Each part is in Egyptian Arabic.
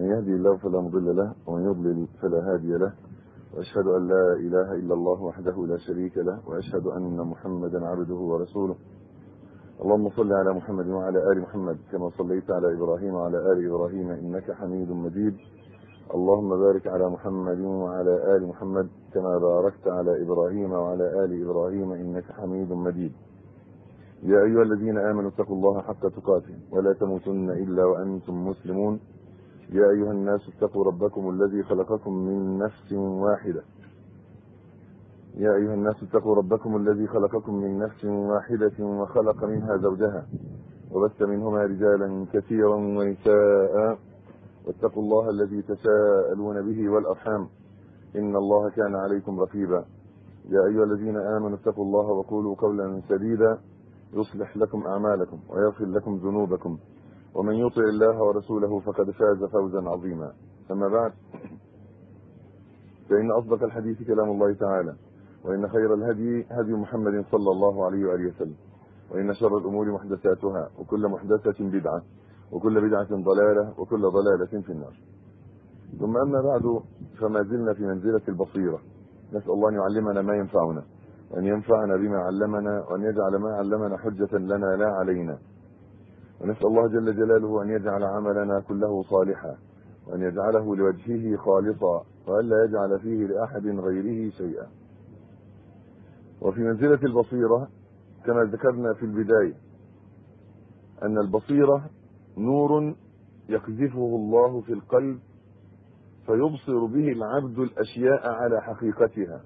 يهدي الله فلا مضل له ومن يضلل فلا هادي له وأشهد أن لا إله إلا الله وحده لا شريك له وأشهد أن محمدا عبده ورسوله اللهم صل على محمد وعلى آل محمد كما صليت على إبراهيم وعلى آل إبراهيم إنك حميد مجيد اللهم بارك على محمد وعلى آل محمد كما باركت على إبراهيم وعلى آل إبراهيم إنك حميد مجيد يا أيها الذين آمنوا اتقوا الله حق تقاته ولا تموتن إلا وأنتم مسلمون يا أيها الناس اتقوا ربكم الذي خلقكم من نفس واحدة يا أيها الناس اتقوا ربكم الذي خلقكم من نفس واحدة وخلق منها زوجها وبث منهما رجالا كثيرا ونساء واتقوا الله الذي تساءلون به والأرحام إن الله كان عليكم رقيبا يا أيها الذين آمنوا اتقوا الله وقولوا قولا سديدا يصلح لكم أعمالكم ويغفر لكم ذنوبكم ومن يطع الله ورسوله فقد فاز فوزا عظيما أما بعد فإن أصدق الحديث كلام الله تعالى وإن خير الهدي هدي محمد صلى الله عليه وآله وسلم وإن شر الأمور محدثاتها وكل محدثة بدعة وكل بدعة ضلالة وكل ضلالة في النار ثم أما بعد فما زلنا في منزلة البصيرة نسأل الله أن يعلمنا ما ينفعنا وأن ينفعنا بما علمنا وأن يجعل ما علمنا حجة لنا لا علينا ونسأل الله جل جلاله أن يجعل عملنا كله صالحا وأن يجعله لوجهه خالصا وألا يجعل فيه لأحد غيره شيئا وفي منزلة البصيرة كما ذكرنا في البداية أن البصيرة نور يقذفه الله في القلب فيبصر به العبد الأشياء على حقيقتها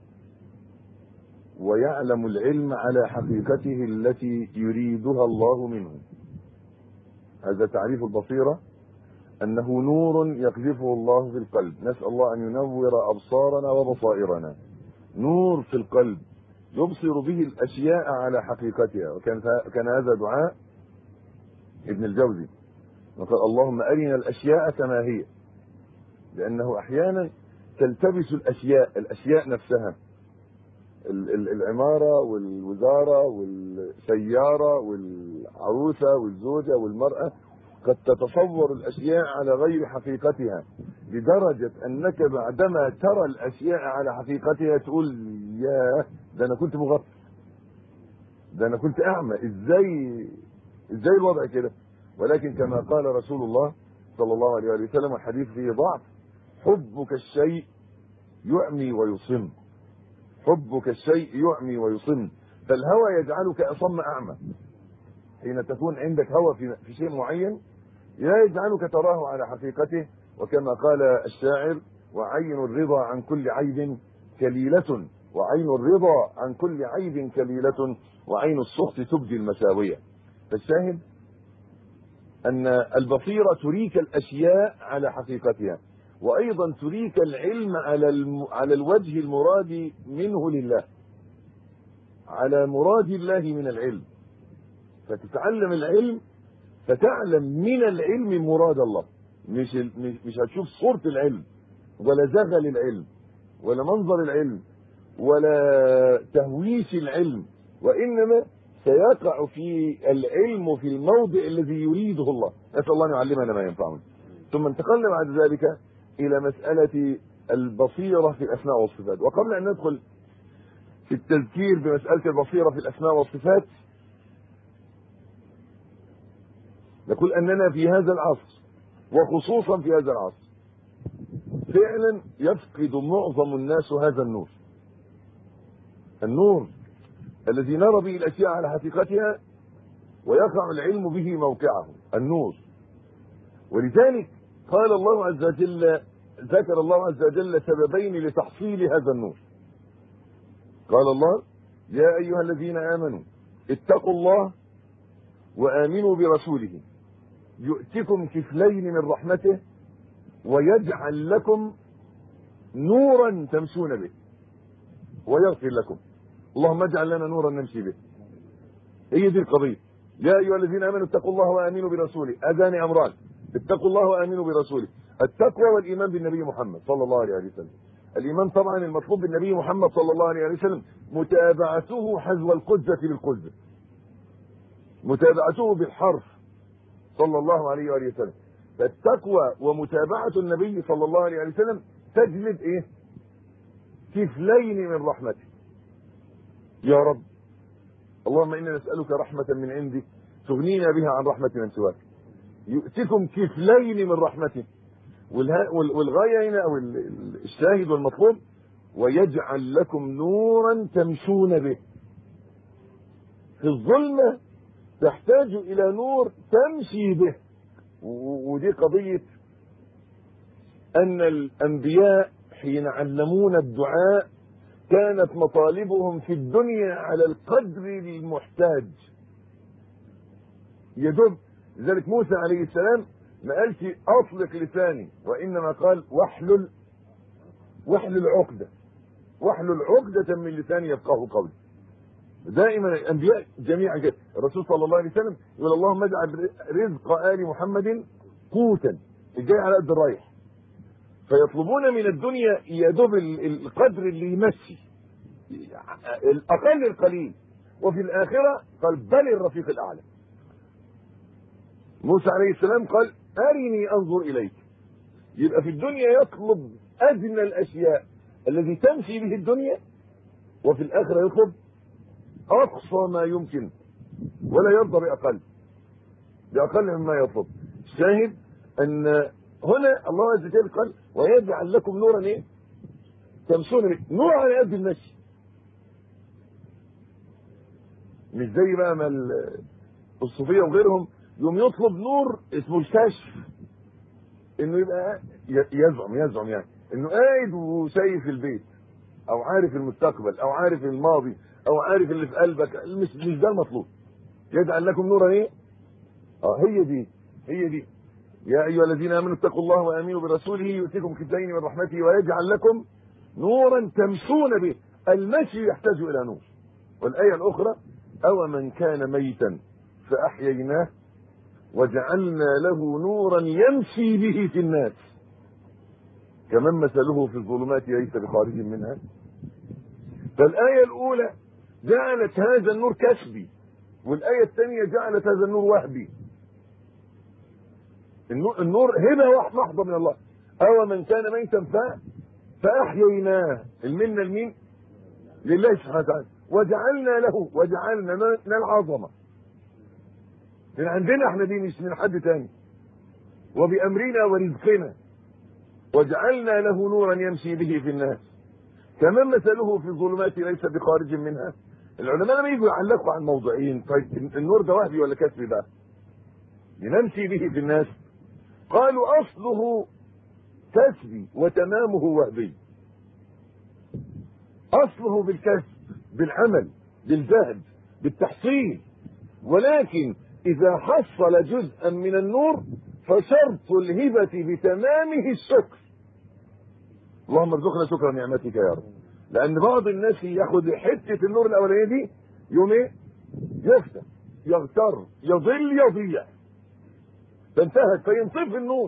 ويعلم العلم على حقيقته التي يريدها الله منه هذا تعريف البصيرة أنه نور يقذفه الله في القلب نسأل الله أن ينور أبصارنا وبصائرنا نور في القلب يبصر به الأشياء على حقيقتها وكان كان هذا دعاء ابن الجوزي وقال اللهم أرنا الأشياء كما هي لأنه أحيانا تلتبس الأشياء الأشياء نفسها العمارة والوزارة والسيارة والعروسة والزوجة والمرأة قد تتصور الأشياء على غير حقيقتها لدرجة أنك بعدما ترى الأشياء على حقيقتها تقول يا ده أنا كنت مغفل ده أنا كنت أعمى إزاي إزاي الوضع كده ولكن كما قال رسول الله صلى الله عليه وسلم والحديث فيه ضعف حبك الشيء يعمي ويصم حبك الشيء يعمي ويصم فالهوى يجعلك اصم اعمى حين تكون عندك هوى في, في شيء معين لا يجعلك تراه على حقيقته وكما قال الشاعر وعين الرضا عن كل عيب كليلة وعين الرضا عن كل عيب كليلة وعين السخط تبدي المساوية فالشاهد أن البصيرة تريك الأشياء على حقيقتها وايضا تريك العلم على الم... على الوجه المراد منه لله على مراد الله من العلم فتتعلم العلم فتعلم من العلم مراد الله مش مش هتشوف صورة العلم ولا زغل العلم ولا منظر العلم ولا تهويش العلم وانما سيقع في العلم في الموضع الذي يريده الله نسال الله ان يعلمنا ما ينفعنا ثم انتقلنا بعد ذلك الى مسألة البصيرة في الاسماء والصفات وقبل ان ندخل في التذكير بمسألة البصيرة في الاسماء والصفات نقول اننا في هذا العصر وخصوصا في هذا العصر فعلا يفقد معظم الناس هذا النور النور الذي نرى به الاشياء على حقيقتها ويقع العلم به موقعه النور ولذلك قال الله عز وجل ذكر الله عز وجل سببين لتحصيل هذا النور قال الله يا ايها الذين امنوا اتقوا الله وامنوا برسوله يؤتكم كفلين من رحمته ويجعل لكم نورا تمشون به ويغفر لكم اللهم اجعل لنا نورا نمشي به هي دي القضيه يا ايها الذين امنوا اتقوا الله وامنوا برسوله اذان امران اتقوا الله وامنوا برسوله التقوى والايمان بالنبي محمد صلى الله عليه وسلم الايمان طبعا المطلوب بالنبي محمد صلى الله عليه وسلم متابعته حذو القذة بالقذة متابعته بالحرف صلى الله عليه واله وسلم فالتقوى ومتابعة النبي صلى الله عليه وسلم تجلب ايه كفلين من رحمته يا رب اللهم انا نسألك رحمة من عندك تغنينا بها عن رحمة من سواك يؤتكم كفلين من رحمته والغاية هنا او الشاهد والمطلوب ويجعل لكم نورا تمشون به في الظلمة تحتاج الى نور تمشي به ودي قضية ان الانبياء حين علمونا الدعاء كانت مطالبهم في الدنيا على القدر المحتاج يدب لذلك موسى عليه السلام ما قالش اطلق لساني وانما قال واحلل واحلل عقده واحلل عقده من لساني يفقه قولي دائما الانبياء جميعا كده الرسول صلى الله عليه وسلم يقول اللهم اجعل رزق ال محمد قوتا الجاي على قد الرايح فيطلبون من الدنيا يدوب القدر اللي يمشي الاقل القليل وفي الاخره قال بل الرفيق الاعلى موسى عليه السلام قال ارني انظر اليك يبقى في الدنيا يطلب ادنى الاشياء الذي تمشي به الدنيا وفي الاخره يطلب اقصى ما يمكن ولا يرضى باقل باقل مما يطلب الشاهد ان هنا الله عز وجل قال ويجعل لكم نورا ايه تمشون به نور على قد المشي مش زي بقى ما الصوفيه وغيرهم يوم يطلب نور اسمه الكشف انه يبقى يزعم يزعم يعني انه قاعد وشايف البيت او عارف المستقبل او عارف الماضي او عارف اللي في قلبك مش مش ده المطلوب يجعل لكم نورا ايه اه هي دي هي دي يا ايها الذين امنوا اتقوا الله وامنوا برسوله يؤتكم كفلين من رحمته ويجعل لكم نورا تمشون به المشي يحتاج الى نور والايه الاخرى او من كان ميتا فاحييناه وجعلنا له نورا يمشي به في الناس كمن مثله في الظلمات ليس بخارج منها فالايه الاولى جعلت هذا النور كسبي والايه الثانيه جعلت هذا النور وهبي النور هبه محضه من الله او من كان ميتا ف فاحييناه المنه لمين لله سبحانه وتعالى وجعلنا له وجعلنا من العظمه من عندنا احنا دي مش من حد تاني وبامرنا ورزقنا وجعلنا له نورا يمشي به في الناس كمن مثله في الظلمات ليس بخارج منها العلماء لما يجوا يعلقوا عن موضوعين طيب النور ده وهبي ولا كسبي بقى لنمشي به في الناس قالوا اصله كسبي وتمامه وهبي اصله بالكسب بالعمل بالجهد بالتحصيل ولكن اذا حصل جزءا من النور فشرط الهبة بتمامه الشكر اللهم ارزقنا شكر نعمتك يا رب لان بعض الناس ياخد حتة النور الاولانية دي يوم ايه يفتح يغتر يضل يضيع فانتهت فينطفي النور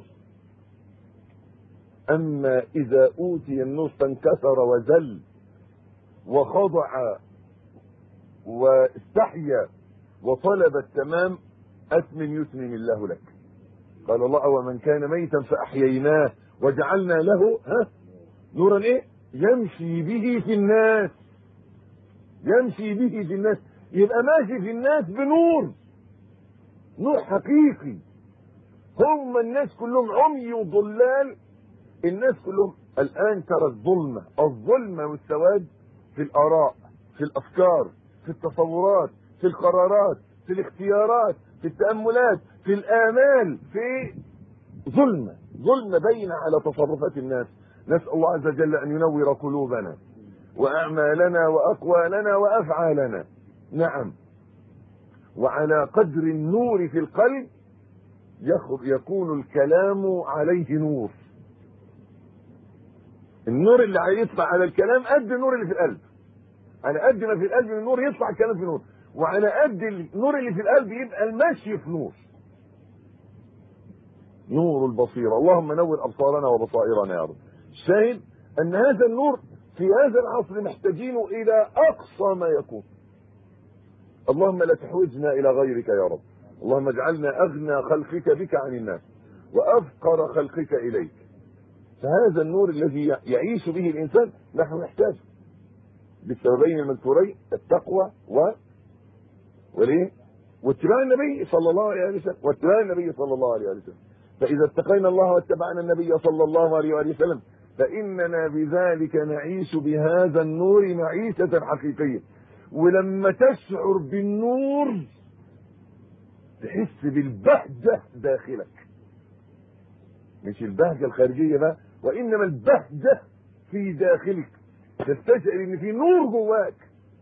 اما اذا اوتي النور فانكسر وزل وخضع واستحيا وطلب التمام أتمم يتمم الله لك قال الله ومن كان ميتا فأحييناه وجعلنا له ها نورا ايه يمشي به في الناس يمشي به في الناس يبقى ماشي في الناس بنور نور حقيقي هم الناس كلهم عمي وضلال الناس كلهم الآن ترى الظلمة الظلمة والسواد في الآراء في الأفكار في التصورات في القرارات في الاختيارات في التأملات في الآمال في ظلمة ظلمة باينة على تصرفات الناس نسأل الله عز وجل أن ينور قلوبنا وأعمالنا وأقوالنا وأفعالنا نعم وعلى قدر النور في القلب يكون الكلام عليه نور النور اللي هيطلع على الكلام قد النور اللي في القلب على قد ما في القلب من نور يطلع الكلام في نور وعلى قد النور اللي في القلب يبقى المشي في نور نور البصيرة اللهم نور أبصارنا وبصائرنا يا رب الشاهد أن هذا النور في هذا العصر محتاجين إلى أقصى ما يكون اللهم لا تحوجنا إلى غيرك يا رب اللهم اجعلنا أغنى خلقك بك عن الناس وافقر خلقك اليك فهذا النور الذي يعيش به الانسان نحن نحتاجه بالسببين المذكورين التقوى و وليه واتباع النبي صلى الله عليه وسلم واتباع النبي صلى الله عليه وسلم فاذا اتقينا الله واتبعنا النبي صلى الله عليه وآله وسلم فاننا بذلك نعيش بهذا النور معيشه حقيقيه ولما تشعر بالنور تحس بالبهجه داخلك مش البهجه الخارجيه بقى وانما البهجه في داخلك تستشعر ان في نور جواك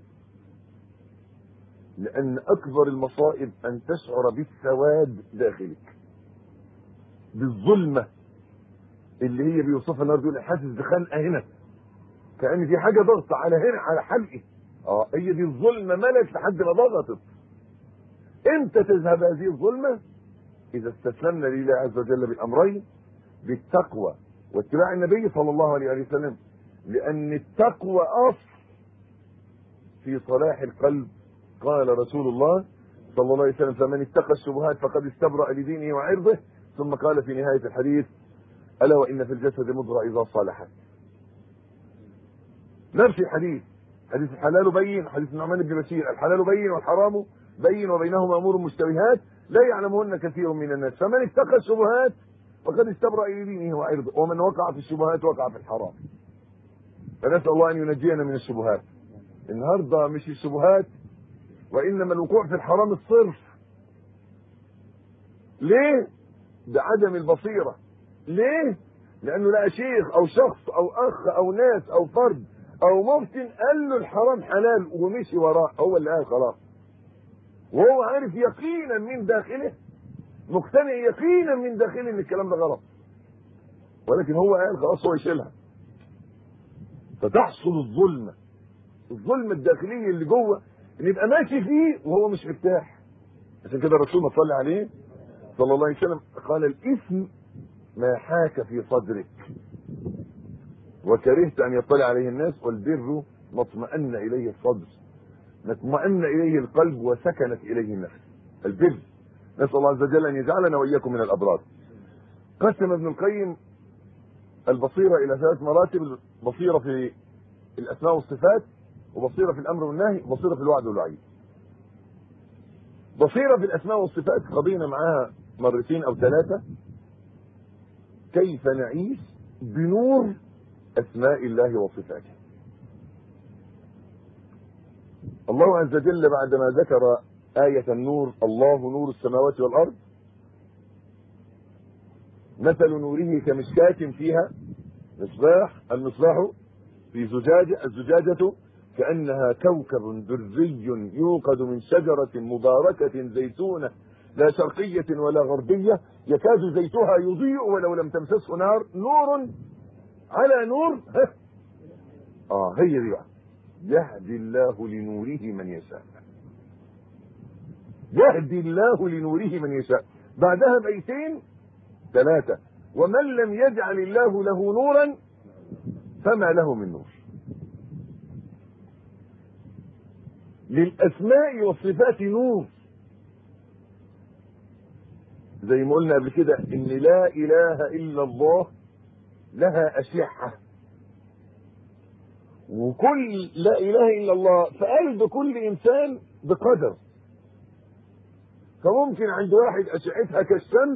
لان اكبر المصائب ان تشعر بالسواد داخلك بالظلمه اللي هي بيوصفها النهارده يقول حاسس بخنقه هنا كان في حاجه ضغط على هنا على حلقي اه هي دي الظلمه ملت لحد ما ضغطت امتى تذهب هذه الظلمه اذا استسلمنا لله عز وجل بالامرين بالتقوى واتباع النبي صلى الله عليه وسلم لان التقوى اصل في صلاح القلب قال رسول الله صلى الله عليه وسلم فمن اتقى الشبهات فقد استبرأ لدينه وعرضه ثم قال في نهاية الحديث ألا وإن في الجسد مضغة إذا صالحت نفس الحديث حديث الحلال بين حديث النعمان بن بشير الحلال بين والحرام بين وبينهما أمور مشتبهات لا يعلمهن كثير من الناس فمن اتقى الشبهات فقد استبرأ لدينه وعرضه ومن وقع في الشبهات وقع في الحرام فنسأل الله أن ينجينا من الشبهات النهارده مش الشبهات وانما الوقوع في الحرام الصرف ليه بعدم البصيره ليه لانه لقى شيخ او شخص او اخ او ناس او فرد او مفتن قال له الحرام حلال ومشي وراه هو اللي قال خلاص وهو عارف يقينا من داخله مقتنع يقينا من داخله ان الكلام ده غلط ولكن هو قال خلاص هو يشيلها فتحصل الظلمه الظلمه الداخليه اللي جوه ان يبقى ماشي فيه وهو مش مرتاح عشان كده الرسول ما صلى عليه صلى الله عليه وسلم قال الاثم ما حاك في صدرك وكرهت ان يطلع عليه الناس والبر ما اطمأن اليه الصدر ما اطمأن اليه القلب وسكنت اليه النفس البر نسال الله عز وجل ان يجعلنا واياكم من الابرار قسم ابن القيم البصيره الى ثلاث مراتب بصيره في الاسماء والصفات وبصيره في الامر والنهي وبصيره في الوعد والوعيد بصيره في الاسماء والصفات قضينا معاها مرتين او ثلاثه كيف نعيش بنور اسماء الله وصفاته الله عز وجل بعدما ذكر آية النور الله نور السماوات والأرض مثل نوره كمشكاة فيها مصباح المصباح في زجاجة الزجاجة كأنها كوكب دري يوقد من شجرة مباركة زيتونة لا شرقية ولا غربية يكاد زيتها يضيء ولو لم تمسسه نار نور على نور اه هي دي بقى يهدي الله لنوره من يشاء يهدي الله لنوره من يشاء بعدها بيتين ثلاثة ومن لم يجعل الله له نورا فما له من نور للأسماء والصفات نور زي ما قلنا قبل كده ان لا اله الا الله لها اشعه وكل لا اله الا الله في قلب كل انسان بقدر فممكن عند واحد اشعتها كالشمس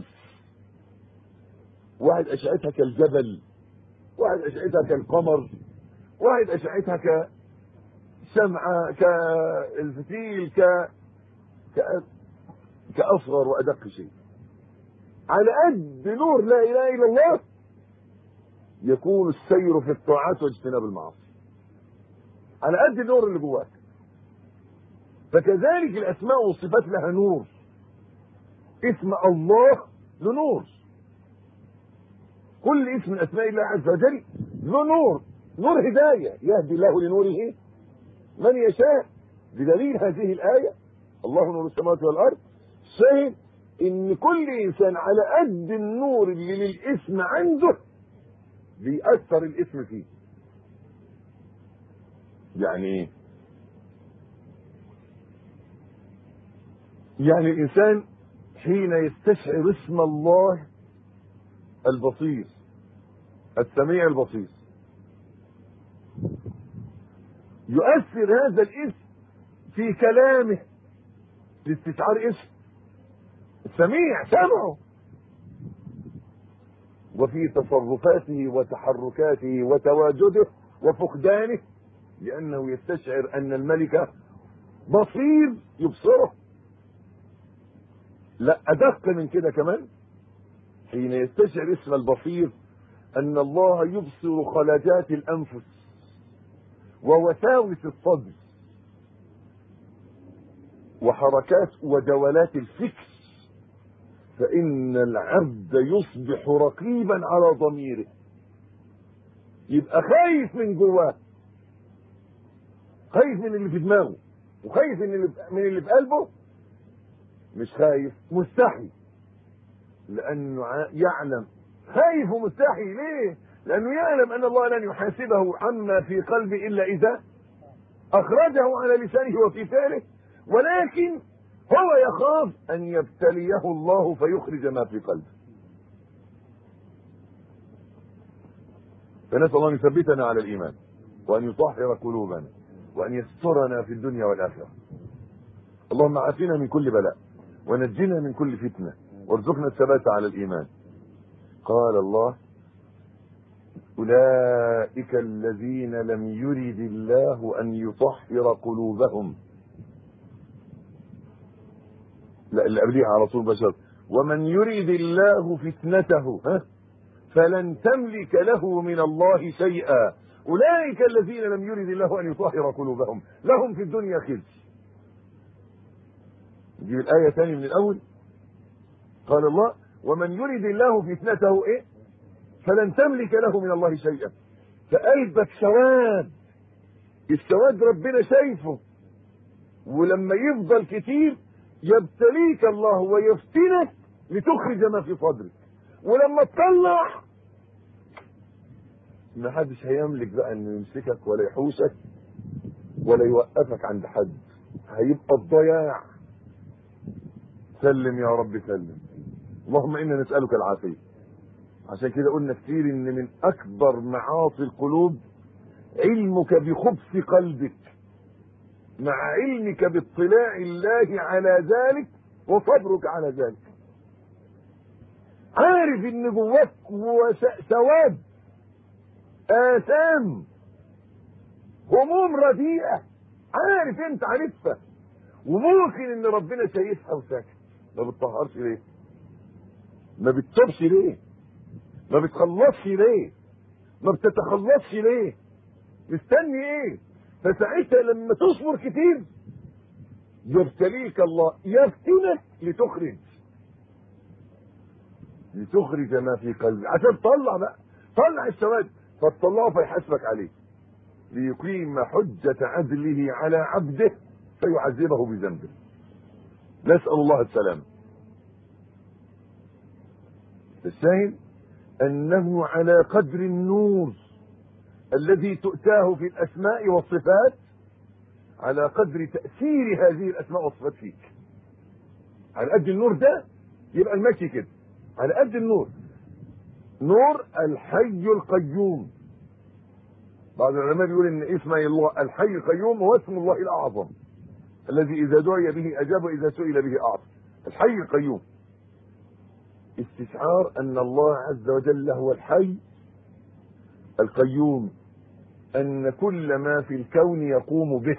واحد اشعتها كالجبل واحد اشعتها كالقمر واحد اشعتها كشمعة كالفتيل ك كاصغر وادق شيء على قد نور لا اله الا الله يكون السير في الطاعات واجتناب المعاصي على قد النور اللي جواك فكذلك الاسماء والصفات لها نور اسم الله له نور كل اسم من اسماء الله عز وجل له نور نور هدايه يهدي الله لنوره من يشاء بدليل هذه الايه الله نور السماوات والارض شاهد ان كل انسان على قد النور اللي للاسم عنده بيأثر الاسم فيه يعني ايه يعني الانسان حين يستشعر اسم الله البصير السميع البصير يؤثر هذا الاسم في كلامه لاستشعار اسم السميع سمعه وفي تصرفاته وتحركاته وتواجده وفقدانه لأنه يستشعر أن الملك بصير يبصره لا أدق من كده كمان حين يستشعر اسم البصير أن الله يبصر خلجات الأنفس ووساوس الصدر وحركات ودولات الفكر فإن العبد يصبح رقيبا على ضميره يبقى خايف من جواه خايف من اللي في دماغه وخايف من اللي من اللي في قلبه مش خايف مستحي لانه يعلم خايف ومستحي ليه لانه يعلم ان الله لن يحاسبه عما في قلبه الا اذا اخرجه على لسانه وفي فعله ولكن هو يخاف ان يبتليه الله فيخرج ما في قلبه فنسال الله ان يثبتنا على الايمان وان يطهر قلوبنا وان يسترنا في الدنيا والاخره اللهم عافنا من كل بلاء ونجنا من كل فتنه وارزقنا الثبات على الايمان قال الله اولئك الذين لم يرد الله ان يطهر قلوبهم لا اللي قبليها على طول بشر ومن يرد الله فتنته ها فلن تملك له من الله شيئا اولئك الذين لم يرد الله ان يطهر قلوبهم لهم في الدنيا خزي نجيب الايه ثاني من الاول قال الله ومن يرد الله فتنته ايه فلن تملك له من الله شيئا فقلبك سواد السواد ربنا شايفه ولما يفضل كتير يبتليك الله ويفتنك لتخرج ما في صدرك ولما تطلع ما حدش هيملك بقى انه يمسكك ولا يحوشك ولا يوقفك عند حد هيبقى الضياع سلم يا رب سلم اللهم انا نسالك العافيه عشان كده قلنا كتير ان من اكبر معاصي القلوب علمك بخبث قلبك مع علمك باطلاع الله على ذلك وصبرك على ذلك عارف ان جواك سواد آثام هموم رديئة عارف انت عارفها وممكن ان ربنا شايفها وساكت ما بتطهرش ليه ما بتتوبش ليه ما بتخلصش ليه ما بتتخلصش ليه مستني ايه فساعتها لما تصبر كتير يبتليك الله يفتنك لتخرج لتخرج ما في قلبك عشان تطلع بقى طلع السواد فتطلعه فيحاسبك عليه ليقيم حجة عدله على عبده فيعذبه بذنبه نسأل الله السلام الشاهد أنه على قدر النور الذي تؤتاه في الأسماء والصفات على قدر تأثير هذه الأسماء والصفات فيك على قد النور ده يبقى المشي كده على قد النور نور الحي القيوم بعض العلماء بيقول ان اسم الله الحي القيوم هو اسم الله الاعظم الذي اذا دعي به اجاب واذا سئل به اعطى الحي القيوم استشعار ان الله عز وجل هو الحي القيوم ان كل ما في الكون يقوم به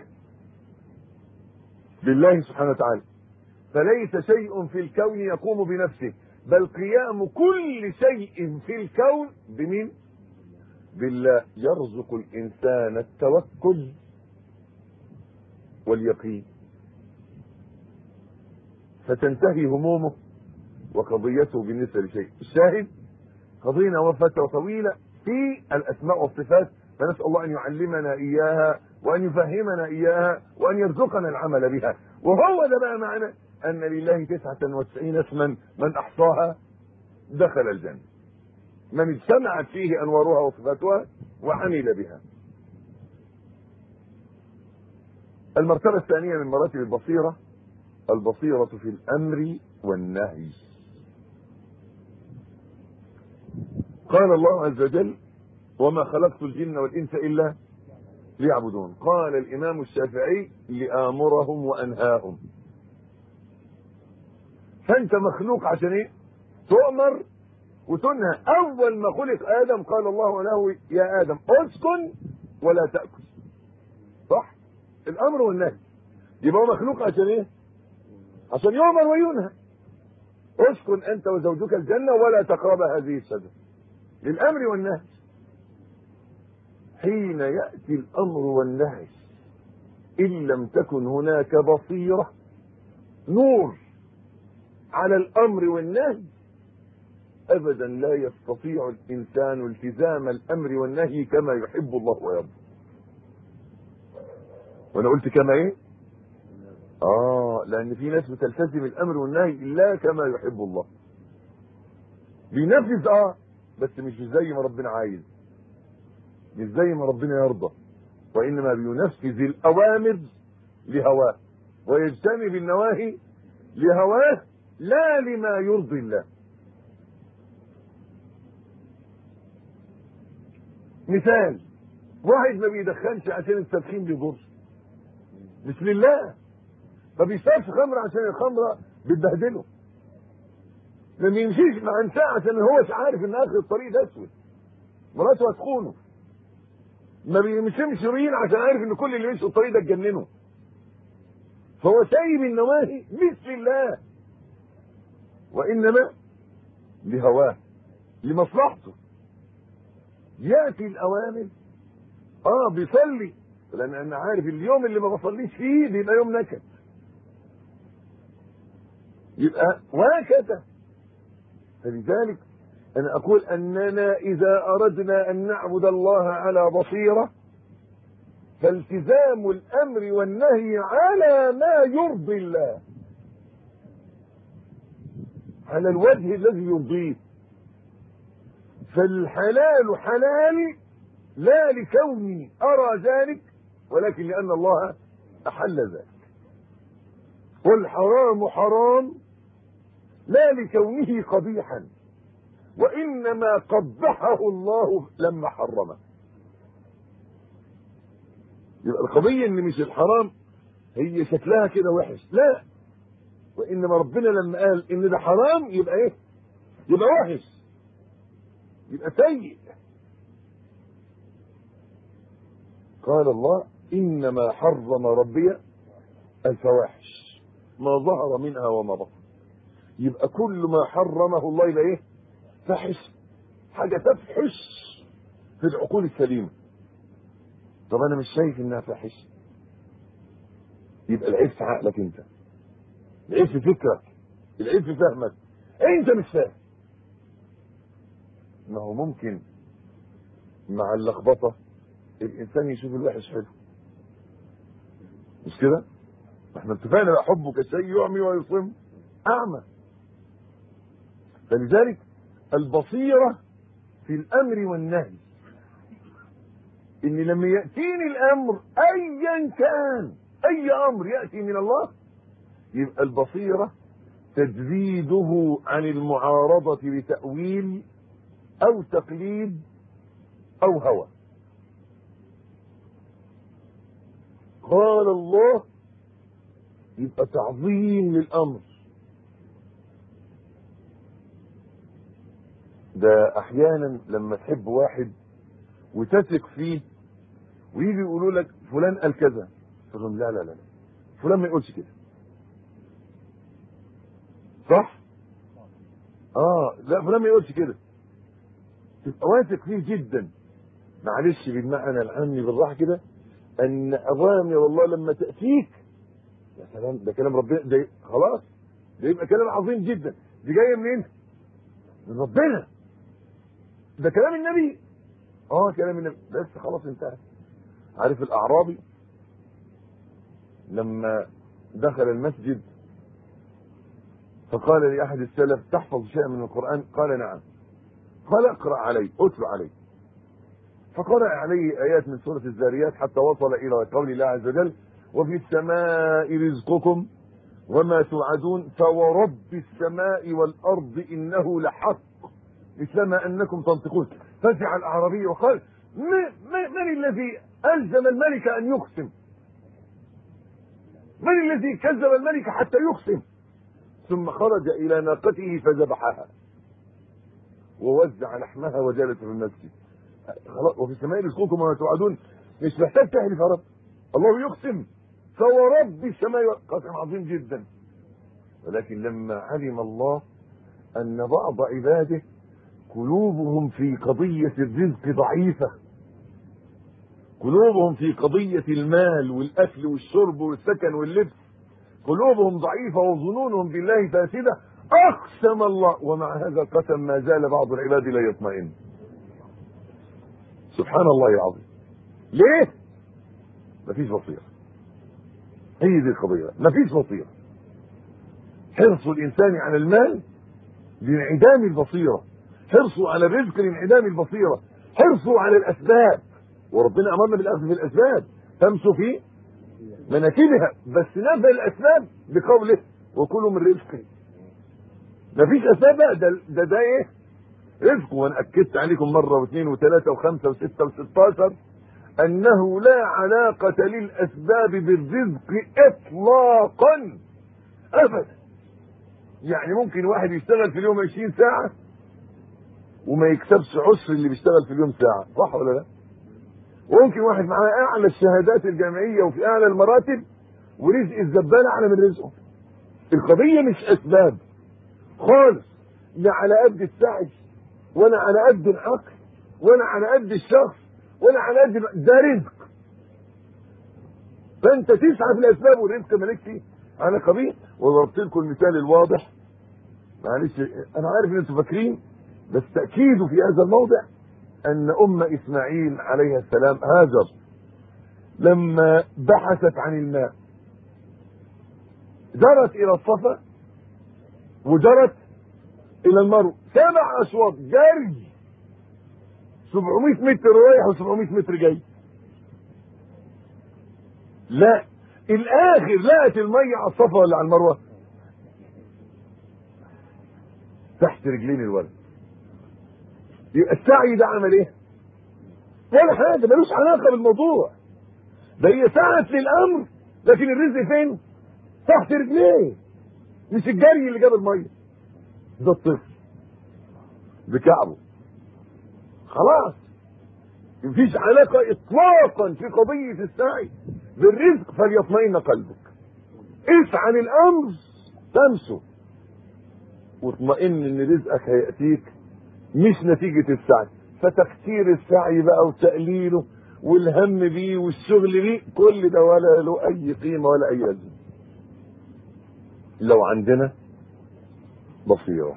بالله سبحانه وتعالى فليس شيء في الكون يقوم بنفسه بل قيام كل شيء في الكون بمين بالله يرزق الانسان التوكل واليقين فتنتهي همومه وقضيته بالنسبه لشيء الشاهد قضينا وفتره طويله في الاسماء والصفات فنسال الله ان يعلمنا اياها وان يفهمنا اياها وان يرزقنا العمل بها وهو ده بقى معنى ان لله تسعة وتسعين اسما من احصاها دخل الجنة من اجتمعت فيه انوارها وصفاتها وعمل بها المرتبة الثانية من مراتب البصيرة البصيرة في الامر والنهي قال الله عز وجل وما خلقت الجن والإنس إلا ليعبدون قال الإمام الشافعي لآمرهم وأنهاهم فأنت مخلوق عشان إيه تؤمر وتنهى أول ما خلق آدم قال الله له يا آدم اسكن ولا تأكل صح الأمر والنهي يبقى هو مخلوق عشان إيه عشان يؤمر وينهى اسكن أنت وزوجك الجنة ولا تقرب هذه الشجرة للأمر والنهي حين يأتي الأمر والنهي إن لم تكن هناك بصيرة نور على الأمر والنهي أبدا لا يستطيع الإنسان التزام الأمر والنهي كما يحب الله ويرضى وأنا قلت كما إيه؟ آه لأن في ناس بتلتزم الأمر والنهي لا كما يحب الله بينفذ آه بس مش زي ما ربنا عايز مش زي ما ربنا يرضى وانما بينفذ الاوامر لهواه ويجتنب النواهي لهواه لا لما يرضي الله مثال واحد ما بيدخنش عشان التدخين بيضر مش لله ما بيشربش خمر عشان الخمره بتبهدله ما بيمشيش مع انسان عشان هو عارف ان اخر الطريق ده اسود مراته هتخونه ما بيمشيش رين عشان عارف ان كل اللي يمشي الطريق ده اتجننه فهو سايب النواهي مش لله وانما لهواه لمصلحته ياتي الاوامر اه بيصلي لان انا عارف اليوم اللي ما بصليش فيه بيبقى يوم نكد يبقى وهكذا فلذلك أنا أقول أننا إذا أردنا أن نعبد الله على بصيرة فالتزام الأمر والنهي على ما يرضي الله على الوجه الذي يرضيه فالحلال حلال لا لكوني أرى ذلك ولكن لأن الله أحل ذلك والحرام حرام لا لكونه قبيحا وانما قبحه الله لما حرمه يبقى القضيه ان مش الحرام هي شكلها كده وحش لا وانما ربنا لما قال ان ده حرام يبقى ايه يبقى وحش يبقى سيء قال الله انما حرم ربي الفواحش ما ظهر منها وما بطن يبقى كل ما حرمه الله يبقى ايه فحش حاجة تفحش في العقول السليمة طب انا مش شايف انها فاحش يبقى العيب في عقلك انت العيب في فكرك العيب في فهمك انت مش فاهم ما هو ممكن مع اللخبطة الانسان يشوف الوحش حلو مش كده احنا اتفقنا بقى حبك الشيء يعمي ويصم اعمى فلذلك البصيرة في الامر والنهي ان لما يأتيني الامر ايا كان اي امر يأتي من الله يبقى البصيرة تجريده عن المعارضة بتأويل او تقليد او هوى قال الله يبقى تعظيم للامر ده احيانا لما تحب واحد وتثق فيه ويجي يقولوا لك فلان قال كذا تقول لهم لا لا لا فلان ما يقولش كده صح اه لا فلان ما يقولش كده تبقى واثق فيه جدا معلش بالمعنى العامي بالراحه كده ان اوامر الله لما تاتيك يا سلام ده كلام ربنا ده خلاص ده يبقى كلام عظيم جدا دي جايه منين؟ من ربنا ده كلام النبي اه كلام النبي بس خلاص انتهى عارف الاعرابي لما دخل المسجد فقال لاحد السلف تحفظ شيئا من القران قال نعم قال اقرا علي اتل علي فقرأ عليه آيات من سورة الذاريات حتى وصل إلى قول الله عز وجل وفي السماء رزقكم وما توعدون فورب السماء والأرض إنه لحق مثلما انكم تنطقون فزع الاعرابي وقال من, من الذي الزم الملك ان يقسم من الذي كذب الملك حتى يقسم ثم خرج الى ناقته فذبحها ووزع لحمها وجلس في المسجد خلاص وفي السماء رزقكم وما توعدون مش محتاج تحلف يا رب الله يقسم فورب السماء قسم عظيم جدا ولكن لما علم الله ان بعض عباده قلوبهم في قضية الرزق ضعيفة قلوبهم في قضية المال والأكل والشرب والسكن واللبس قلوبهم ضعيفة وظنونهم بالله فاسدة أقسم الله ومع هذا القسم ما زال بعض العباد لا يطمئن سبحان الله العظيم ليه؟ مفيش بصيرة هي دي القضية مفيش بصيرة حرص الإنسان على المال لانعدام البصيرة حرصه على الرزق لانعدام البصيرة حرصه على الأسباب وربنا أمرنا بالأخذ في الأسباب تمشوا في مناكبها بس نفى الأسباب بقوله وكلوا من رزقي مفيش أسباب بقى ده ده, ده إيه؟ رزق وأنا أكدت عليكم مرة واثنين وثلاثة وخمسة وستة وستاشر أنه لا علاقة للأسباب بالرزق إطلاقا أبدا يعني ممكن واحد يشتغل في اليوم 20 ساعة وما يكسبش عشر اللي بيشتغل في اليوم ساعة صح ولا لا وممكن واحد معاه اعلى الشهادات الجامعية وفي اعلى المراتب ورزق الزبالة اعلى من رزقه القضية مش اسباب خالص لا على قد السعي ولا على قد العقل ولا على قد الشخص ولا على قد ده رزق فانت تسعى في الاسباب والرزق مالك فيه على قضيه وضربت لكم المثال الواضح معلش انا عارف ان انتم فاكرين بس تاكيده في هذا الموضع ان ام اسماعيل عليه السلام هاجر لما بحثت عن الماء جرت الى الصفا وجرت الى المروه سبع اشواط جري 700 متر رايح و700 متر جاي لا الاخر لقت الميه على الصفا ولا على المروه تحت رجلين الولد يبقى السعي ده عمل ايه ولا حاجه ملوش علاقه بالموضوع ده هي سعت للامر لكن الرزق فين تحت رجليه مش الجري اللي جاب الميه ده الطفل بكعبه خلاص مفيش علاقة اطلاقا في قضية السعي بالرزق فليطمئن قلبك اسعى للامر تمسه واطمئن ان رزقك هيأتيك مش نتيجة السعي فتكتير السعي بقى وتقليله والهم بيه والشغل بيه كل ده ولا له اي قيمة ولا اي لازمة لو عندنا بصيرة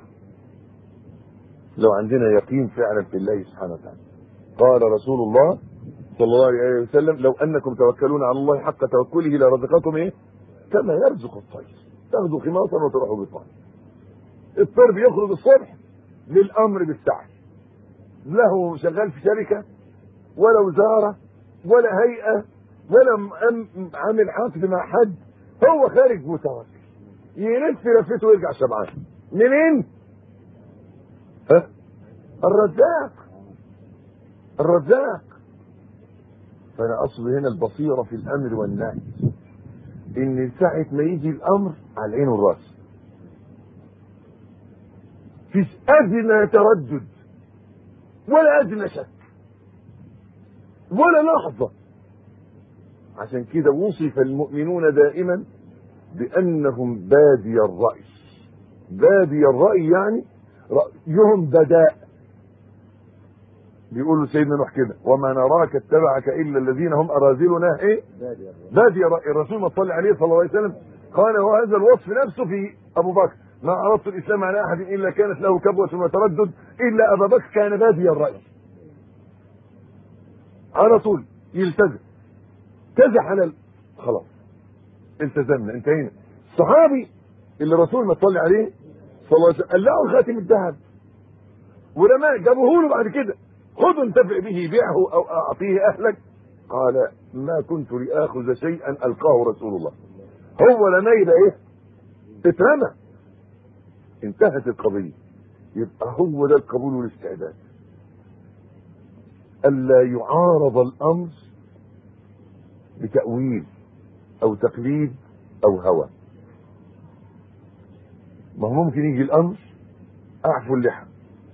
لو عندنا يقين فعلا في الله سبحانه وتعالى قال رسول الله صلى الله عليه وسلم لو انكم توكلون على الله حق توكله لرزقكم ايه كما يرزق الطير تاخذوا خماصا وتروحوا بالطير الطير بيخرج الصبح للامر بالسعي له شغال في شركه ولا وزاره ولا هيئه ولا عامل عقد مع حد هو خارج متوكل يلف لفته ويرجع شبعان منين؟ ها؟ الرزاق الرزاق فانا اقصد هنا البصيره في الامر والنهي ان ساعه ما يجي الامر على العين والراس فيش ادنى تردد ولا ادنى شك ولا لحظه عشان كده وصف المؤمنون دائما بانهم بادي الراي بادي الراي يعني رايهم بداء بيقول له سيدنا نوح كده وما نراك اتبعك الا الذين هم اراذلنا ايه بادي الراي الرسول ما صلى عليه صلى الله عليه وسلم قال وهذا الوصف نفسه في ابو بكر ما عرضت الاسلام على احد الا كانت له كبوه وتردد الا ابا بكر كان بادي الراي على طول يلتزم كذا حلال خلاص التزمنا انتهينا الصحابي اللي الرسول ما صلى عليه صلى الله عليه وسلم قال له خاتم الذهب ورماه جابوه له بعد كده خذ انتفع به بيعه او اعطيه اهلك قال ما كنت لاخذ شيئا القاه رسول الله هو لما يبقى ايه اترمى انتهت القضيه يبقى هو ده القبول والاستعداد ألا يعارض الأمر بتأويل أو تقليد أو هوى ما هو ممكن يجي الأمر أعفوا اللحى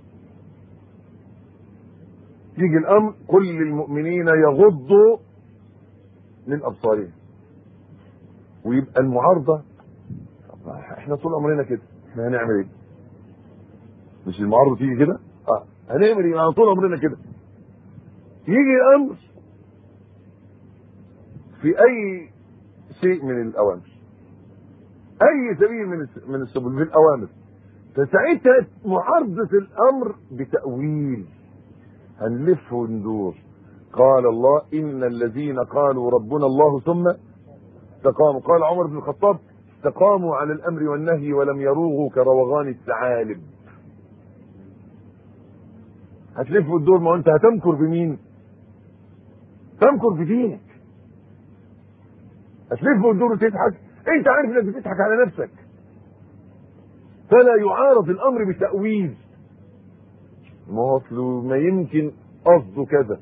يجي الأمر كل المؤمنين يغضوا من أبصارهم ويبقى المعارضة احنا طول عمرنا كده احنا هنعمل ايه مش المعارضة تيجي كده اه هنعمل ايه احنا طول عمرنا كده يجي الامر في اي شيء من الاوامر اي سبيل من من السبل في الاوامر فساعتها معارضة الامر بتأويل هنلف وندور قال الله ان الذين قالوا ربنا الله ثم استقاموا قال عمر بن الخطاب استقاموا على الامر والنهي ولم يروغوا كروغان الثعالب هتلف وتدور ما انت هتمكر بمين تمكر بدينك هتلف وتدور وتضحك انت عارف انك بتضحك على نفسك فلا يعارض الامر بتاويل ما هو اصله ما يمكن قصده كذا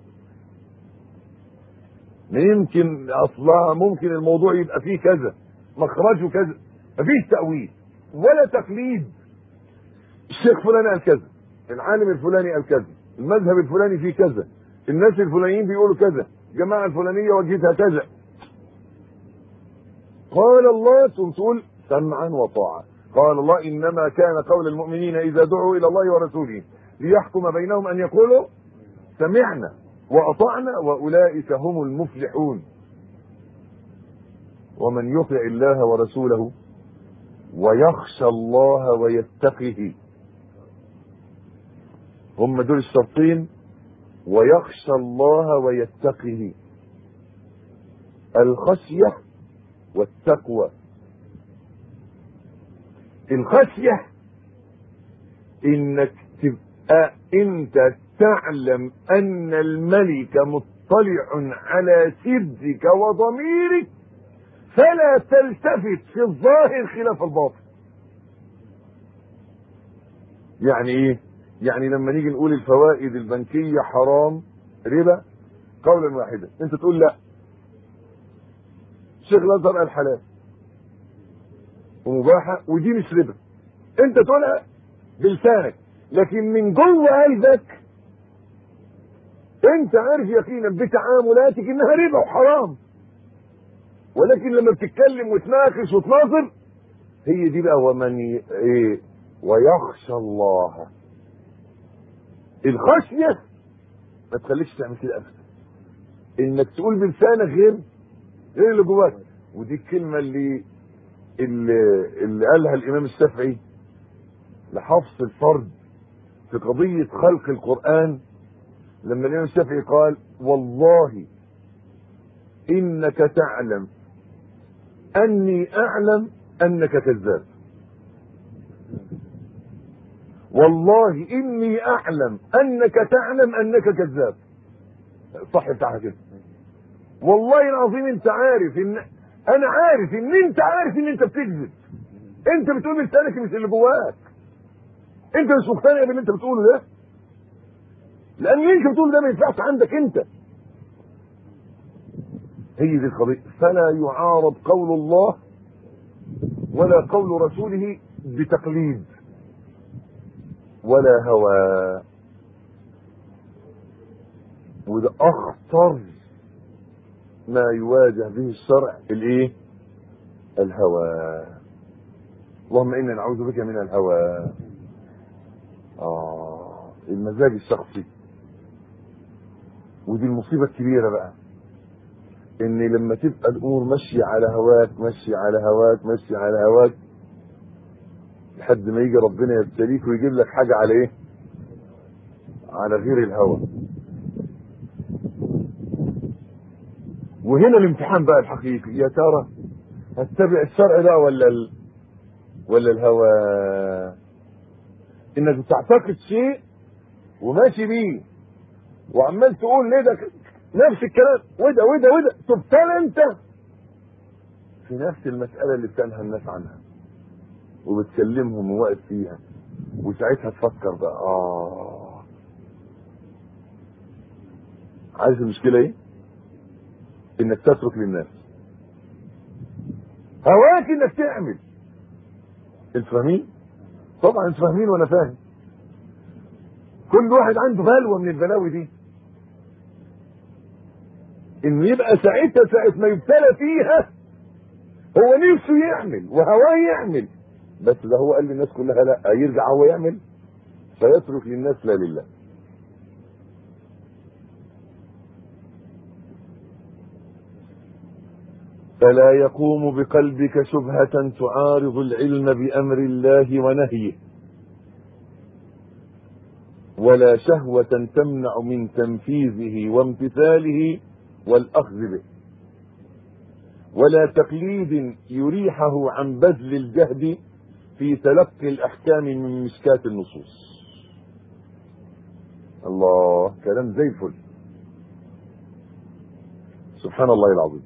ما يمكن اصلها ممكن الموضوع يبقى فيه كذا مخرجه كذا مفيش تاويل ولا تقليد الشيخ فلان قال كذا العالم الفلاني قال كذا المذهب الفلاني فيه كذا الناس الفلانيين بيقولوا كذا الجماعه الفلانيه وجهتها كذا قال الله ثم تقول سمعا وطاعه قال الله انما كان قول المؤمنين اذا دعوا الى الله ورسوله ليحكم بينهم ان يقولوا سمعنا واطعنا واولئك هم المفلحون ومن يطع الله ورسوله ويخشى الله ويتقه هم دول الشرطين ويخشى الله ويتقه الخشية والتقوى الخشية انك تبقى انت تعلم ان الملك مطلع على سرك وضميرك فلا تلتفت في الظاهر خلاف الباطن يعني ايه يعني لما نيجي نقول الفوائد البنكية حرام ربا قولا واحدا انت تقول لا الشيخ الازهر قال حلال ومباحة ودي مش ربا انت تقولها بلسانك لكن من جوه قلبك انت عارف يقينا بتعاملاتك انها ربا وحرام ولكن لما بتتكلم وتناقش وتناظر هي دي بقى ومن ي... ايه ويخشى الله الخشية ما تخليكش تعمل كده ابدا انك تقول بلسانك غير غير اللي جواك ودي الكلمة اللي اللي, اللي قالها الامام الشافعي لحفص الفرد في قضية خلق القرآن لما الامام الشافعي قال والله انك تعلم اني اعلم انك كذاب والله اني اعلم انك تعلم انك كذاب صح بتاعها كده والله العظيم انت عارف ان انا عارف ان انت عارف ان انت بتكذب انت بتقول لسانك مش اللي جواك انت مش مقتنع باللي انت بتقوله ده لان اللي انت بتقوله ده ما ينفعش عندك انت هي دي القضيه فلا يعارض قول الله ولا قول رسوله بتقليد ولا هوى وده اخطر ما يواجه به الشرع الايه الهوى اللهم انا نعوذ بك من الهوى اه المزاج الشخصي ودي المصيبه الكبيره بقى ان لما تبقى الامور ماشيه على هواك ماشيه على هواك ماشيه على هواك لحد ما يجي ربنا يبتليك ويجيب لك حاجه على ايه على غير الهوى وهنا الامتحان بقى الحقيقي يا ترى هتتبع الشرع ده ولا ال... ولا الهوى انك بتعتقد شيء وماشي بيه وعمال تقول ليه ده نفس الكلام وده وده وده تبتلى انت في نفس المسألة اللي بتنهى الناس عنها وبتكلمهم وواقف فيها وساعتها تفكر بقى اه عارف المشكله ايه انك تترك للناس هواك انك تعمل انتوا فاهمين طبعا انتوا فاهمين وانا فاهم كل واحد عنده بلوه من البلاوي دي انه يبقى ساعتها ساعه ما يبتلى فيها هو نفسه يعمل وهواه يعمل بس ده هو قال للناس كلها لا يرجع هو يعمل فيترك للناس لا لله فلا يقوم بقلبك شبهة تعارض العلم بأمر الله ونهيه ولا شهوة تمنع من تنفيذه وامتثاله والأخذ به ولا تقليد يريحه عن بذل الجهد في تلقي الأحكام من مشكات النصوص الله كلام زي الفل سبحان الله العظيم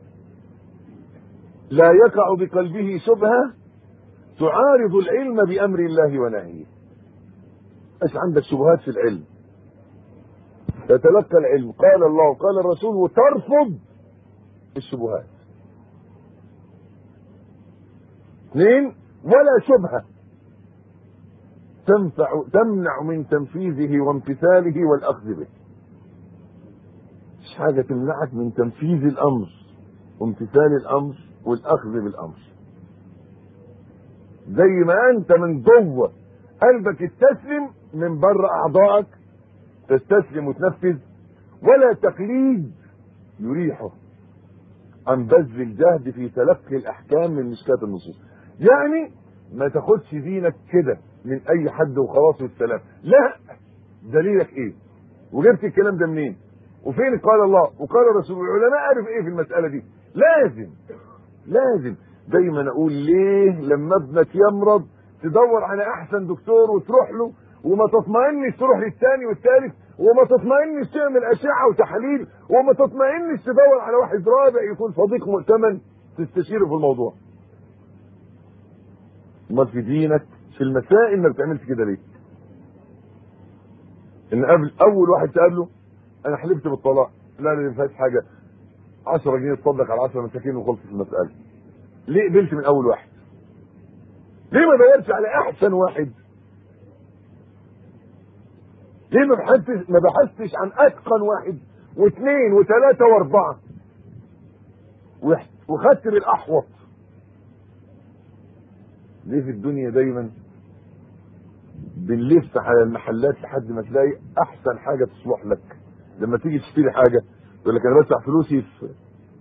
لا يقع بقلبه شبهة تعارض العلم بأمر الله ونهيه ايش عندك شبهات في العلم تتلقى العلم قال الله قال الرسول وترفض الشبهات اثنين ولا شبهة تنفع تمنع من تنفيذه وامتثاله والأخذ به مش حاجة تمنعك من تنفيذ الأمر وامتثال الأمر والأخذ بالأمر زي ما أنت من جوه قلبك استسلم من بره أعضائك تستسلم وتنفذ ولا تقليد يريحه عن بذل الجهد في تلقي الأحكام من مشكات النصوص يعني ما تاخدش دينك كده من اي حد وخلاص والسلام لا دليلك ايه وجبت الكلام ده منين وفين قال الله وقال الرسول العلماء عارف ايه في المساله دي لازم لازم دايما اقول ليه لما ابنك يمرض تدور على احسن دكتور وتروح له وما تطمئنش تروح للثاني والثالث وما تطمئنش تعمل اشعه وتحاليل وما تطمئنش تدور على واحد رابع يكون صديق مؤتمن تستشيره في الموضوع امال في دينك في المسائل ما بتعملش كده ليه ان قبل اول واحد تقابله انا حلفت بالطلاق لا لا ما فيهاش حاجه 10 جنيه تصدق على 10 مساكين وخلصت المساله ليه قبلت من اول واحد ليه ما دورتش على احسن واحد ليه ما بحثتش ما بحثتش عن اتقن واحد واثنين وثلاثه واربعه وخدت بالاحوط ليه في الدنيا دايما بنلف على المحلات لحد ما تلاقي احسن حاجه تصلح لك لما تيجي تشتري حاجه يقول لك انا بدفع فلوسي في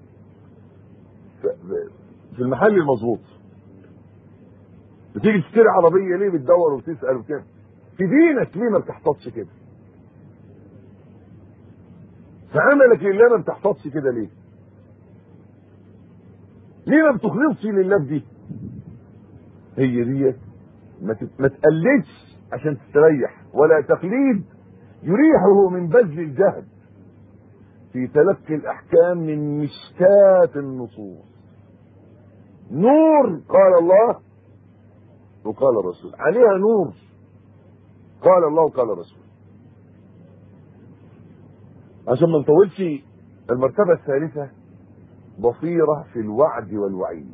في المحل المظبوط بتيجي تشتري عربيه ليه بتدور وتسال وكده في دينك ليه ما بتحتاطش كده في عملك لله ما بتحتاطش كده ليه ليه ما بتخلصش لله في دي هي دي ما ما تقلدش عشان تستريح ولا تقليد يريحه من بذل الجهد في تلقي الاحكام من مشكات النصوص نور قال الله وقال الرسول عليها نور قال الله وقال الرسول عشان ما نطولش المرتبه الثالثه بصيره في الوعد والوعيد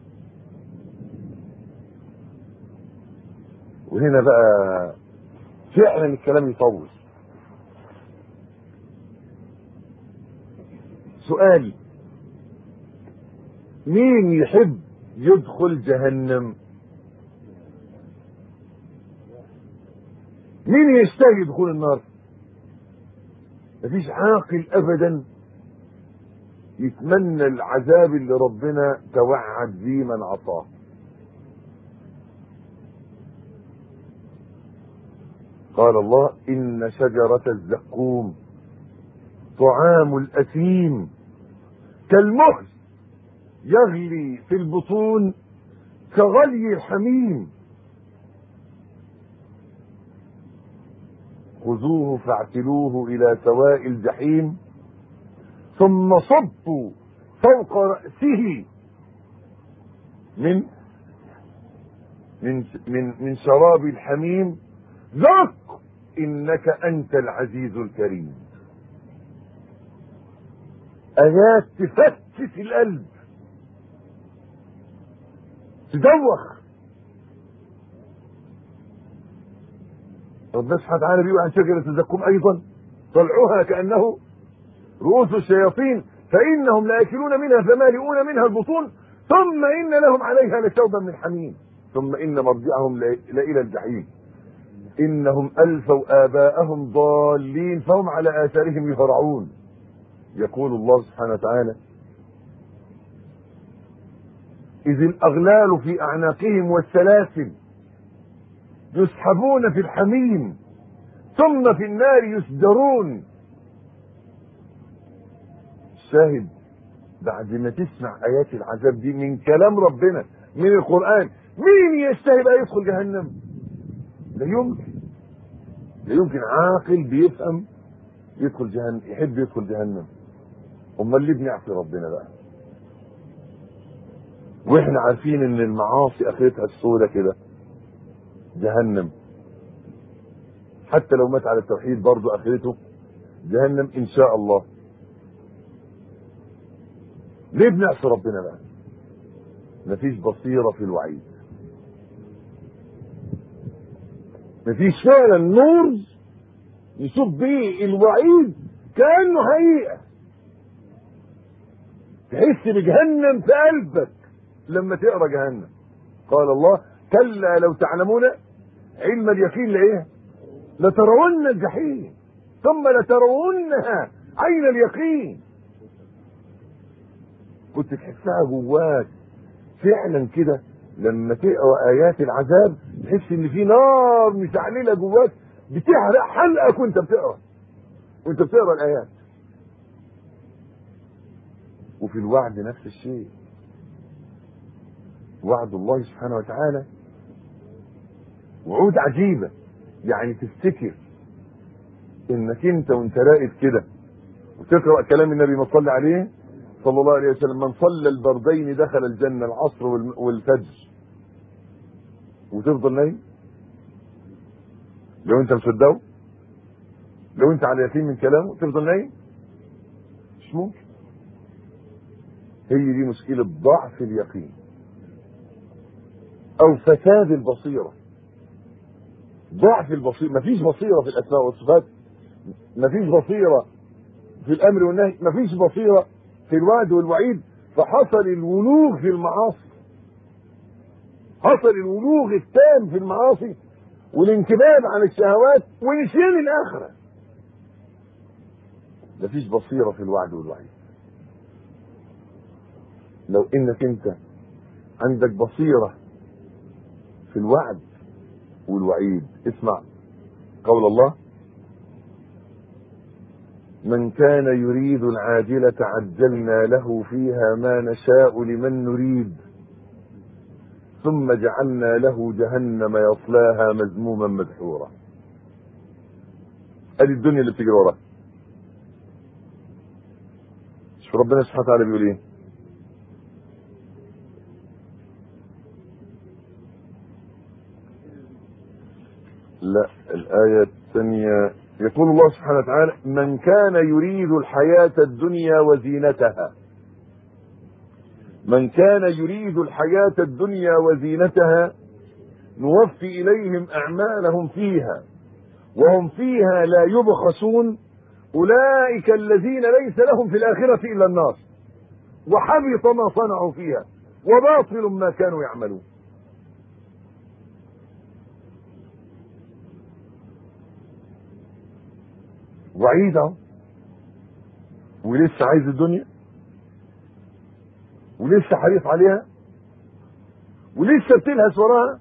وهنا بقى فعلا الكلام يطول سؤالي مين يحب يدخل جهنم مين يشتهي يدخل النار مفيش عاقل ابدا يتمنى العذاب اللي ربنا توعد بيه من عصاه قال الله إن شجرة الزقوم طعام الأثيم كالمهل يغلي في البطون كغلي الحميم خذوه فاعتلوه إلى سواء الجحيم ثم صبوا فوق رأسه من من من من شراب الحميم ذق انك انت العزيز الكريم ايات تفتت القلب تدوخ ربنا سبحانه وتعالى بيقول عن شجرة الزقوم أيضا طلعها كأنه رؤوس الشياطين فإنهم لآكلون منها فمالئون منها البطون ثم إن لهم عليها لشوبا من حميم ثم إن مرجعهم لإلى الجحيم إنهم ألفوا آباءهم ضالين فهم على آثارهم يهرعون يقول الله سبحانه وتعالى إذ الأغلال في أعناقهم والسلاسل يسحبون في الحميم ثم في النار يسجرون شاهد بعد ما تسمع آيات العذاب دي من كلام ربنا من القرآن مين يشتهي بقى يدخل جهنم لا يمكن لا يمكن عاقل بيفهم يدخل جهنم يحب يدخل جهنم امال ليه بنعصي ربنا بقى واحنا عارفين ان المعاصي اخرتها السودة كده جهنم حتى لو مات على التوحيد برضه اخرته جهنم ان شاء الله ليه بنعصي ربنا بقى مفيش بصيرة في الوعيد مفيش فعلا نور يشوف بيه الوعيد كأنه حقيقة تحس بجهنم في قلبك لما تقرا جهنم قال الله كلا لو تعلمون علم اليقين لايه لترون الجحيم ثم لترونها عين اليقين كنت تحسها جواك فعلا كده لما تقرا ايات العذاب تحس ان في نار مشعلله جواك بتحرق حلقك وانت بتقرا وانت بتقرا الايات وفي الوعد نفس الشيء وعد الله سبحانه وتعالى وعود عجيبة يعني تفتكر انك انت وانت راقد كده وتقرأ كلام النبي ما صلى عليه صلى الله عليه وسلم من صلى البردين دخل الجنة العصر والفجر وتفضل نايم لو انت مصدقه لو انت على يقين من كلامه تفضل نايم مش ممكن هي دي مشكلة ضعف اليقين او فساد البصيرة ضعف البصيرة مفيش بصيرة في الاسماء والصفات مفيش بصيرة في الامر والنهي مفيش بصيرة في الوعد والوعيد فحصل الولوغ في المعاصي حصل الولوغ التام في المعاصي والانكباب عن الشهوات ونسيان الاخره مفيش بصيره في الوعد والوعيد لو انك انت عندك بصيره في الوعد والوعيد اسمع قول الله من كان يريد العاجلة عجلنا له فيها ما نشاء لمن نريد ثم جعلنا له جهنم يصلاها مذموما مدحورا ادي الدنيا اللي بتجري وراها شوف ربنا سبحانه وتعالى بيقول ايه لا الآية الثانية يقول الله سبحانه وتعالى من كان يريد الحياة الدنيا وزينتها من كان يريد الحياة الدنيا وزينتها نوفي إليهم أعمالهم فيها وهم فيها لا يبخسون أولئك الذين ليس لهم في الآخرة إلا النار وحبط ما صنعوا فيها وباطل ما كانوا يعملون وعيد اهو ولسه عايز الدنيا ولسه حريص عليها ولسه بتلهس وراها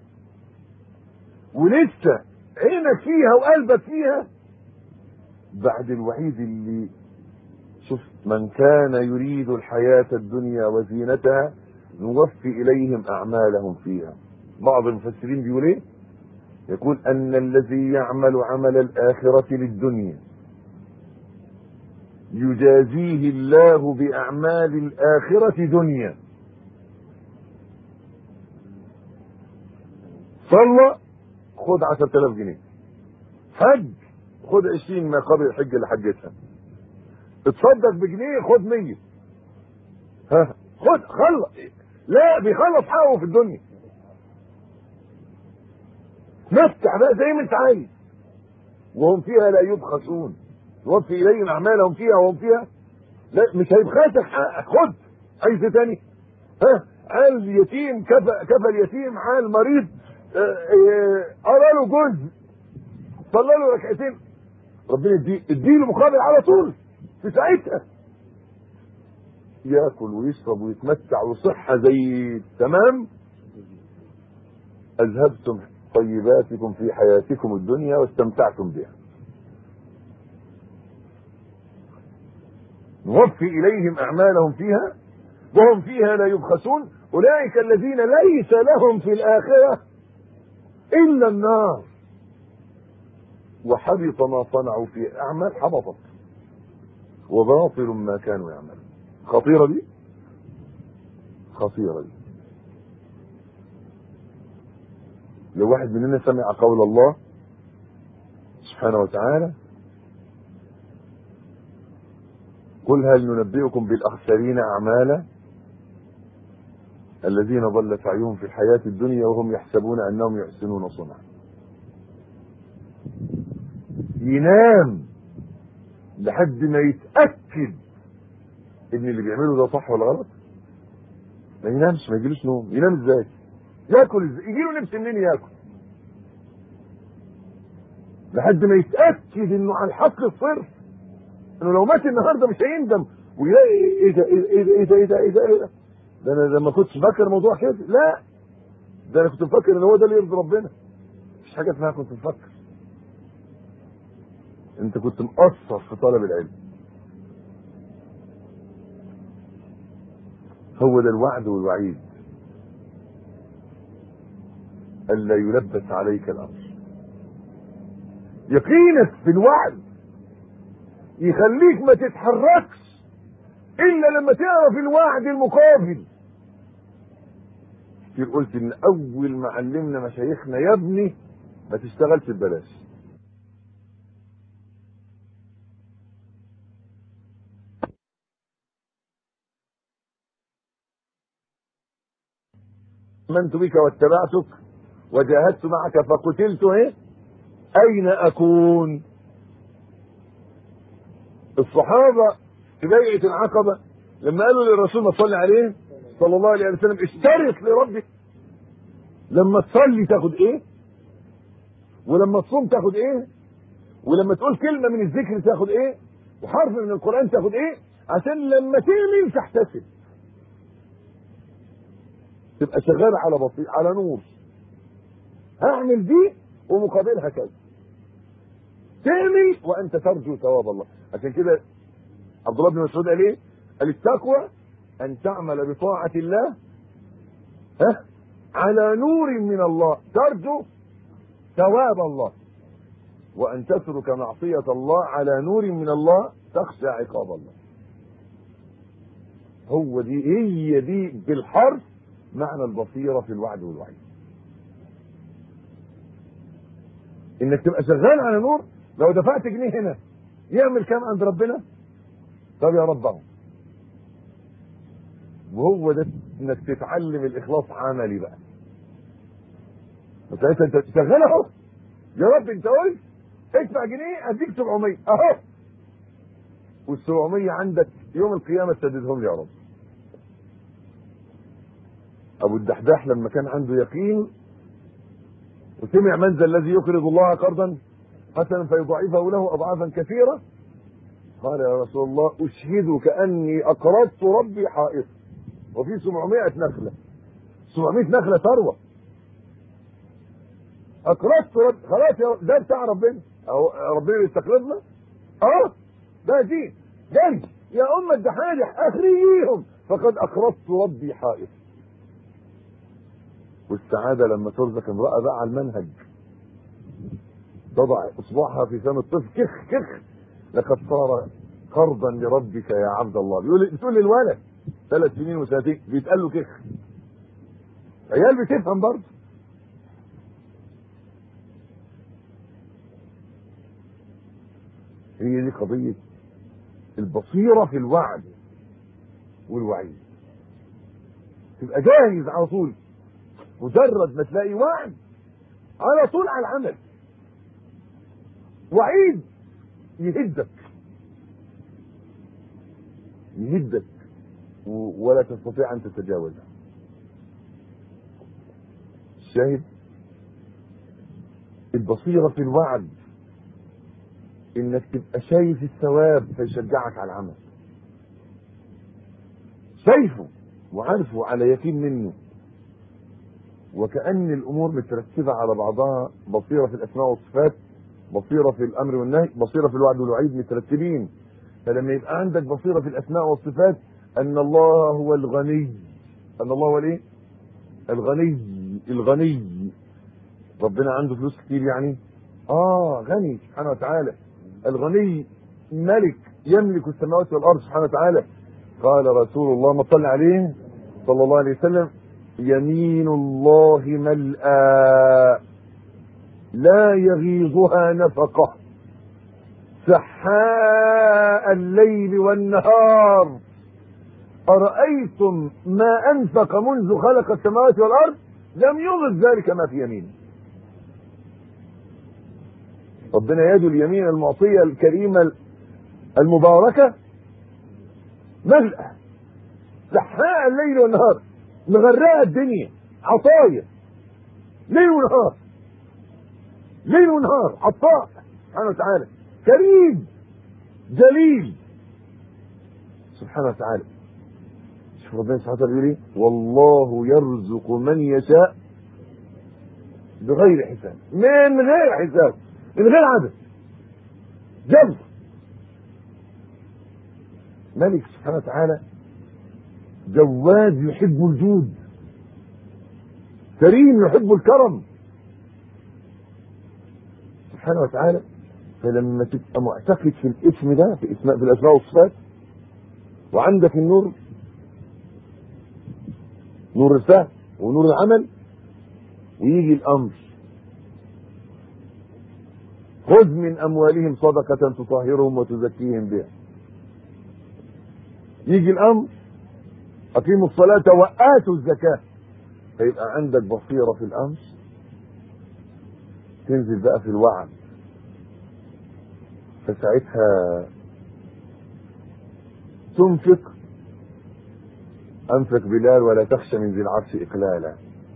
ولسه عينك فيها وقلبك فيها بعد الوعيد اللي شوف من كان يريد الحياة الدنيا وزينتها نوفي إليهم أعمالهم فيها بعض المفسرين بيقول إيه يقول أن الذي يعمل عمل الآخرة للدنيا يجازيه الله بأعمال الآخرة دنيا صلى خد عشرة آلاف جنيه حج خد 20 ما قبل الحج اللي حجتها اتصدق بجنيه خد 100 ها خد خلص لا بيخلص حقه في الدنيا مفتح بقى زي ما انت عايز وهم فيها لا يبخسون يوفي اليهم اعمالهم فيها وهم فيها لا مش هيبخسك حقك خد عايز ايه تاني ها عال يتيم كفى كفى اليتيم عال مريض ارى له جزء صلى له ركعتين ربنا يدي اديله مقابل على طول في ساعتها ياكل ويشرب ويتمتع وصحه زي تمام اذهبتم طيباتكم في حياتكم الدنيا واستمتعتم بها نوفي اليهم اعمالهم فيها وهم فيها لا يبخسون اولئك الذين ليس لهم في الاخره الا النار وحبط ما صنعوا في اعمال حبطت وباطل ما كانوا يعملون خطيره دي خطيره دي لو واحد مننا سمع قول الله سبحانه وتعالى قل هل ننبئكم بالاخسرين اعمالا الذين ضل سعيهم في الحياة الدنيا وهم يحسبون أنهم يحسنون صنعا ينام لحد ما يتأكد إن اللي بيعمله ده صح ولا غلط ما ينامش ما يجيلوش نوم ينام ازاي ياكل ازاي يجيله نفس منين ياكل لحد ما يتأكد إنه على الحق الصرف إنه لو مات النهارده مش هيندم ويلاقي ايه ده ايه ده ايه ده ايه ده ايه ده, إيه ده؟ ده انا لما كنتش فاكر الموضوع كده لا ده انا كنت مفكر ان هو ده اللي يرضي ربنا مفيش حاجه اسمها كنت مفكر انت كنت مقصر في طلب العلم هو ده الوعد والوعيد الا يلبس عليك الامر يقينك في الوعد يخليك ما تتحركش الا لما تعرف الوعد المقابل كتير قلت ان اول ما علمنا مشايخنا يا ابني ما تشتغلش ببلاش امنت بك واتبعتك وجاهدت معك فقتلت ايه اين اكون الصحابه في بيعه العقبه لما قالوا للرسول ما صلي عليه صلى الله عليه وسلم اشترط لربك لما تصلي تاخد ايه ولما تصوم تاخد ايه ولما تقول كلمه من الذكر تاخد ايه وحرف من القران تاخد ايه عشان لما تعمل تحتسب تبقى شغال على بسيط على نور هعمل دي ومقابلها كذا تعمل وانت ترجو ثواب الله عشان كده عبد الله بن مسعود قال ايه قال التقوى ان تعمل بطاعه الله ها على نور من الله ترجو ثواب الله وان تترك معصيه الله على نور من الله تخشى عقاب الله هو دي هي دي بالحرف معنى البصيره في الوعد والوعيد انك تبقى شغال على نور لو دفعت جنيه هنا يعمل كام عند ربنا طب يا رب اهو وهو ده انك تتعلم الاخلاص عملي بقى فساعتها انت شغال اهو يا رب انت قلت ادفع جنيه اديك 700 اهو وال 700 عندك يوم القيامه تسددهم لي يا رب ابو الدحداح لما كان عنده يقين وسمع من ذا الذي يقرض الله قرضا حسنا فيضاعفه له اضعافا كثيره قال يا رسول الله اشهدك اني اقرضت ربي حائط وفي 700 نخله 700 نخله ثروه اقرضت رب خلاص يا ده بتاع ربنا اهو ربنا بيستقرضنا اه ده دي جاي يا أمة الدحادح اخريهم فقد اقرضت ربي حائط والسعادة لما ترزق امرأة بقى على المنهج تضع اصبعها في فم الطفل كخ كخ لقد صار قرضا لربك يا عبد الله بيقول بتقول للولد ثلاث سنين وسنتين بيتقال له كخ عيال بتفهم برضه هي دي قضيه البصيره في الوعد والوعيد تبقى جاهز على طول مجرد ما تلاقي وعد على طول على العمل وعيد يهدك يهدك و- ولا تستطيع ان تتجاوزه الشاهد البصيره في الوعد انك تبقى شايف الثواب فيشجعك على العمل شايفه وعارفه على يقين منه وكأن الأمور مترتبة على بعضها بصيرة في الأسماء والصفات بصيرة في الأمر والنهي بصيرة في الوعد والوعيد مترتبين فلما يبقى عندك بصيرة في الأسماء والصفات أن الله هو الغني أن الله هو الإيه؟ الغني الغني ربنا عنده فلوس كتير يعني آه غني سبحانه وتعالى الغني ملك يملك السماوات والأرض سبحانه وتعالى قال رسول الله ما صلى عليه صلى الله عليه وسلم يمين الله ملأى لا يغيظها نفقة سحاء الليل والنهار أرأيتم ما أنفق منذ خلق السماوات والأرض لم يغض ذلك ما في يمينه ربنا يد اليمين المعطية الكريمة المباركة ملأى سحاء الليل والنهار مغرقة الدنيا عطايا ليل ونهار ليل ونهار عطاء سبحانه وتعالى كريم جليل سبحانه وتعالى شوف ربنا سبحانه وتعالى بيقول ايه والله يرزق من يشاء بغير حساب من غير حساب من غير عدد جبر ملك سبحانه وتعالى جواد يحب الجود كريم يحب الكرم سبحانه وتعالى فلما تبقى معتقد في الاسم ده في اسماء في الاسماء والصفات وعندك النور نور الفهم ونور العمل ويجي الامر خذ من اموالهم صدقه تطهرهم وتزكيهم بها يجي الامر اقيموا الصلاه واتوا الزكاه فيبقى عندك بصيره في الامر تنزل بقى في الوعد فساعتها تنفق انفق بلال ولا تخشى من ذي العرش اقلالا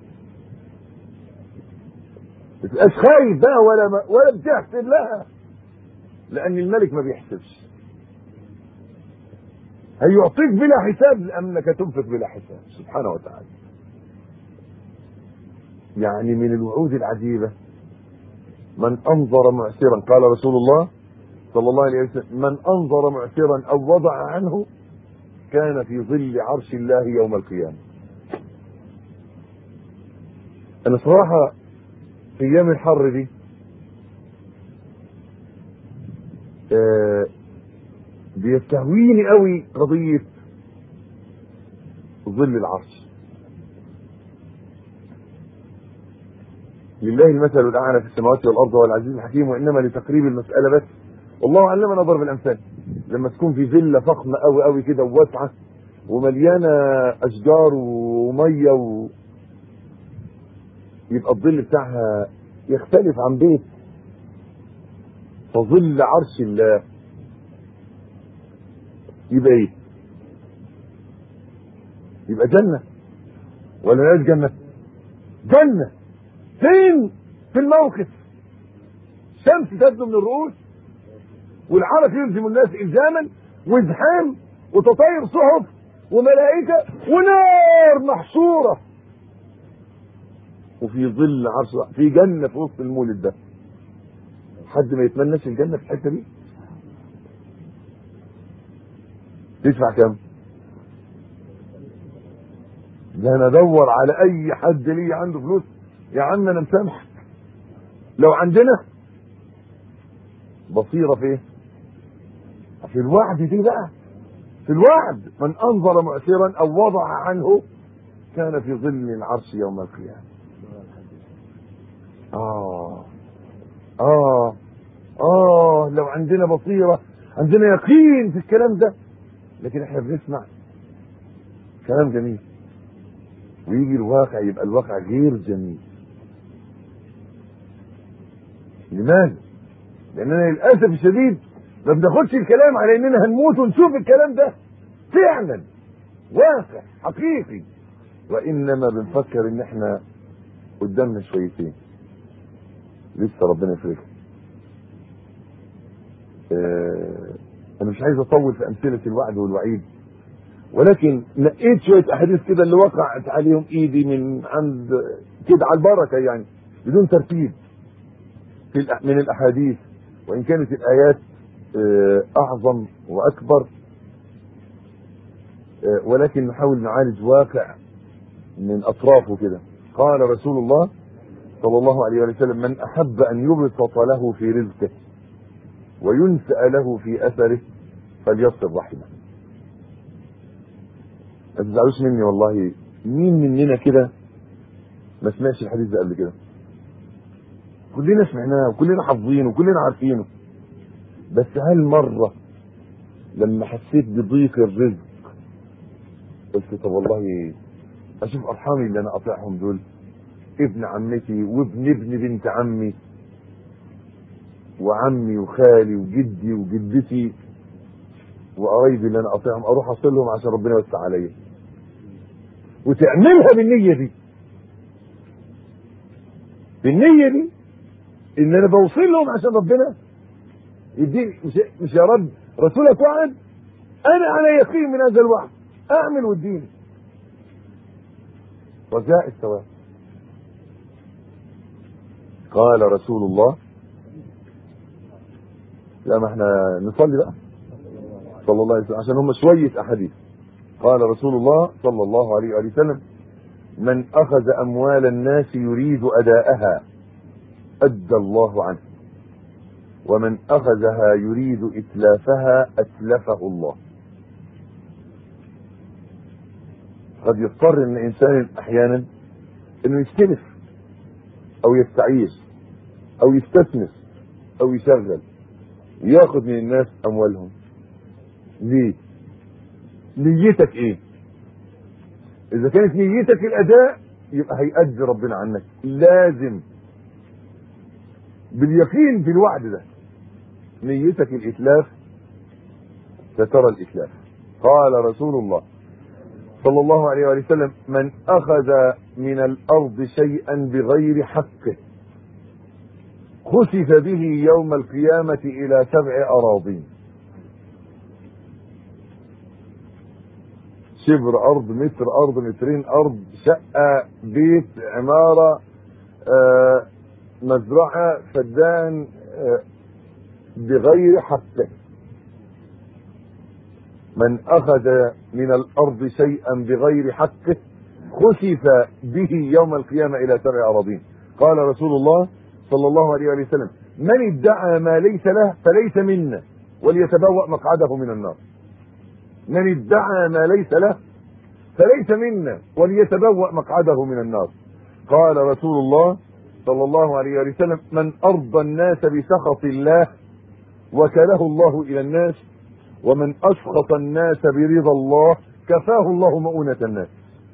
ما تبقاش خايف بقى ولا ما ولا بتحسب لها لان الملك ما بيحسبش هيعطيك بلا حساب لانك تنفق بلا حساب سبحانه وتعالى يعني من الوعود العجيبه من انظر معسرا قال رسول الله صلى الله عليه وسلم من انظر معسرا او وضع عنه كان في ظل عرش الله يوم القيامه انا صراحه في ايام الحر دي آه بيستهويني قوي قضيه ظل العرش لله المثل الاعلى في السماوات والارض والعزيز الحكيم وانما لتقريب المساله بس والله علمنا ضرب الامثال لما تكون في فيلا فخمه قوي قوي كده وواسعه ومليانه اشجار وميه و... يبقى الظل بتاعها يختلف عن بيت فظل عرش الله يبقى ايه يبقى جنة ولا لا جنة جنة فين في الموقف شمس تبدو من الرؤوس والعرق يلزم الناس الزاما وازحام وتطاير صحف وملائكة ونار محصورة وفي ظل عرش في جنة في وسط المولد ده حد ما يتمناش الجنة في الحتة دي تدفع كام ده انا ادور على اي حد ليه عنده فلوس يا عم انا مسامحك لو عندنا بصيره في ايه في الوعد دي بقى في الوعد من انظر مؤثرا او وضع عنه كان في ظل العرش يوم القيامه اه اه اه الله لو عندنا بصيره عندنا يقين في الكلام ده لكن احنا بنسمع كلام جميل ويجي الواقع يبقى الواقع غير جميل لماذا؟ لاننا للاسف الشديد ما بناخدش الكلام على اننا هنموت ونشوف الكلام ده فعلا واقع حقيقي وانما بنفكر ان احنا قدامنا شويتين لسه ربنا يفرجها آه انا مش عايز اطول في امثله الوعد والوعيد ولكن نقيت شويه احاديث كده اللي وقعت عليهم ايدي من عند كده على البركه يعني بدون ترتيب في من الاحاديث وان كانت الايات آه اعظم واكبر آه ولكن نحاول نعالج واقع من اطرافه كده قال رسول الله صلى الله عليه وسلم من احب ان يبسط له في رزقه وينسأ له في اثره فليصل رحمه ما تزعلوش مني والله مين مننا كده ما سمعش الحديث ده قبل كده كلنا سمعناه وكلنا حافظينه وكلنا عارفينه بس هل مرة لما حسيت بضيق الرزق قلت طب والله اشوف ارحامي اللي انا قاطعهم دول ابن عمتي وابن ابن بنت عمي وعمي وخالي وجدي وجدتي وقرايبي اللي انا قاطعهم اروح اصلهم عشان ربنا يوسع عليا وتعملها بالنيه دي بالنيه دي ان انا بوصل لهم عشان ربنا يديني مش, مش يا رب رسولك وعد انا على يقين من هذا الوعد اعمل واديني رجاء الثواب قال رسول الله لا ما احنا نصلي بقى صلى الله عليه وسلم عشان هم شوية أحاديث قال رسول الله صلى الله عليه وآله وسلم من أخذ أموال الناس يريد أداءها أدى الله عنه ومن أخذها يريد إتلافها أتلفه الله قد يضطر ان انسان احيانا انه يستلف او يستعيش او يستثمر او يشغل ياخد من الناس اموالهم ليه نيتك ايه اذا كانت نيتك الاداء يبقى هيأدي ربنا عنك لازم باليقين بالوعد ده نيتك الاتلاف سترى الاتلاف قال رسول الله صلى الله عليه وآله وسلم من أخذ من الأرض شيئا بغير حقه خسف به يوم القيامة إلى سبع أراضين شبر أرض متر أرض مترين أرض شقة بيت عمارة آه مزرعة فدان آه بغير حقه من أخذ من الأرض شيئا بغير حقه خسف به يوم القيامة إلى سبع أراضين قال رسول الله صلى الله عليه وسلم من ادعى ما ليس له فليس منا وليتبوأ مقعده من النار من ادعى ما ليس له فليس منا وليتبوأ مقعده من النار قال رسول الله صلى الله عليه وسلم من أرضى الناس بسخط الله وكله الله إلى الناس ومن اسخط الناس برضا الله كفاه الله مؤونة الناس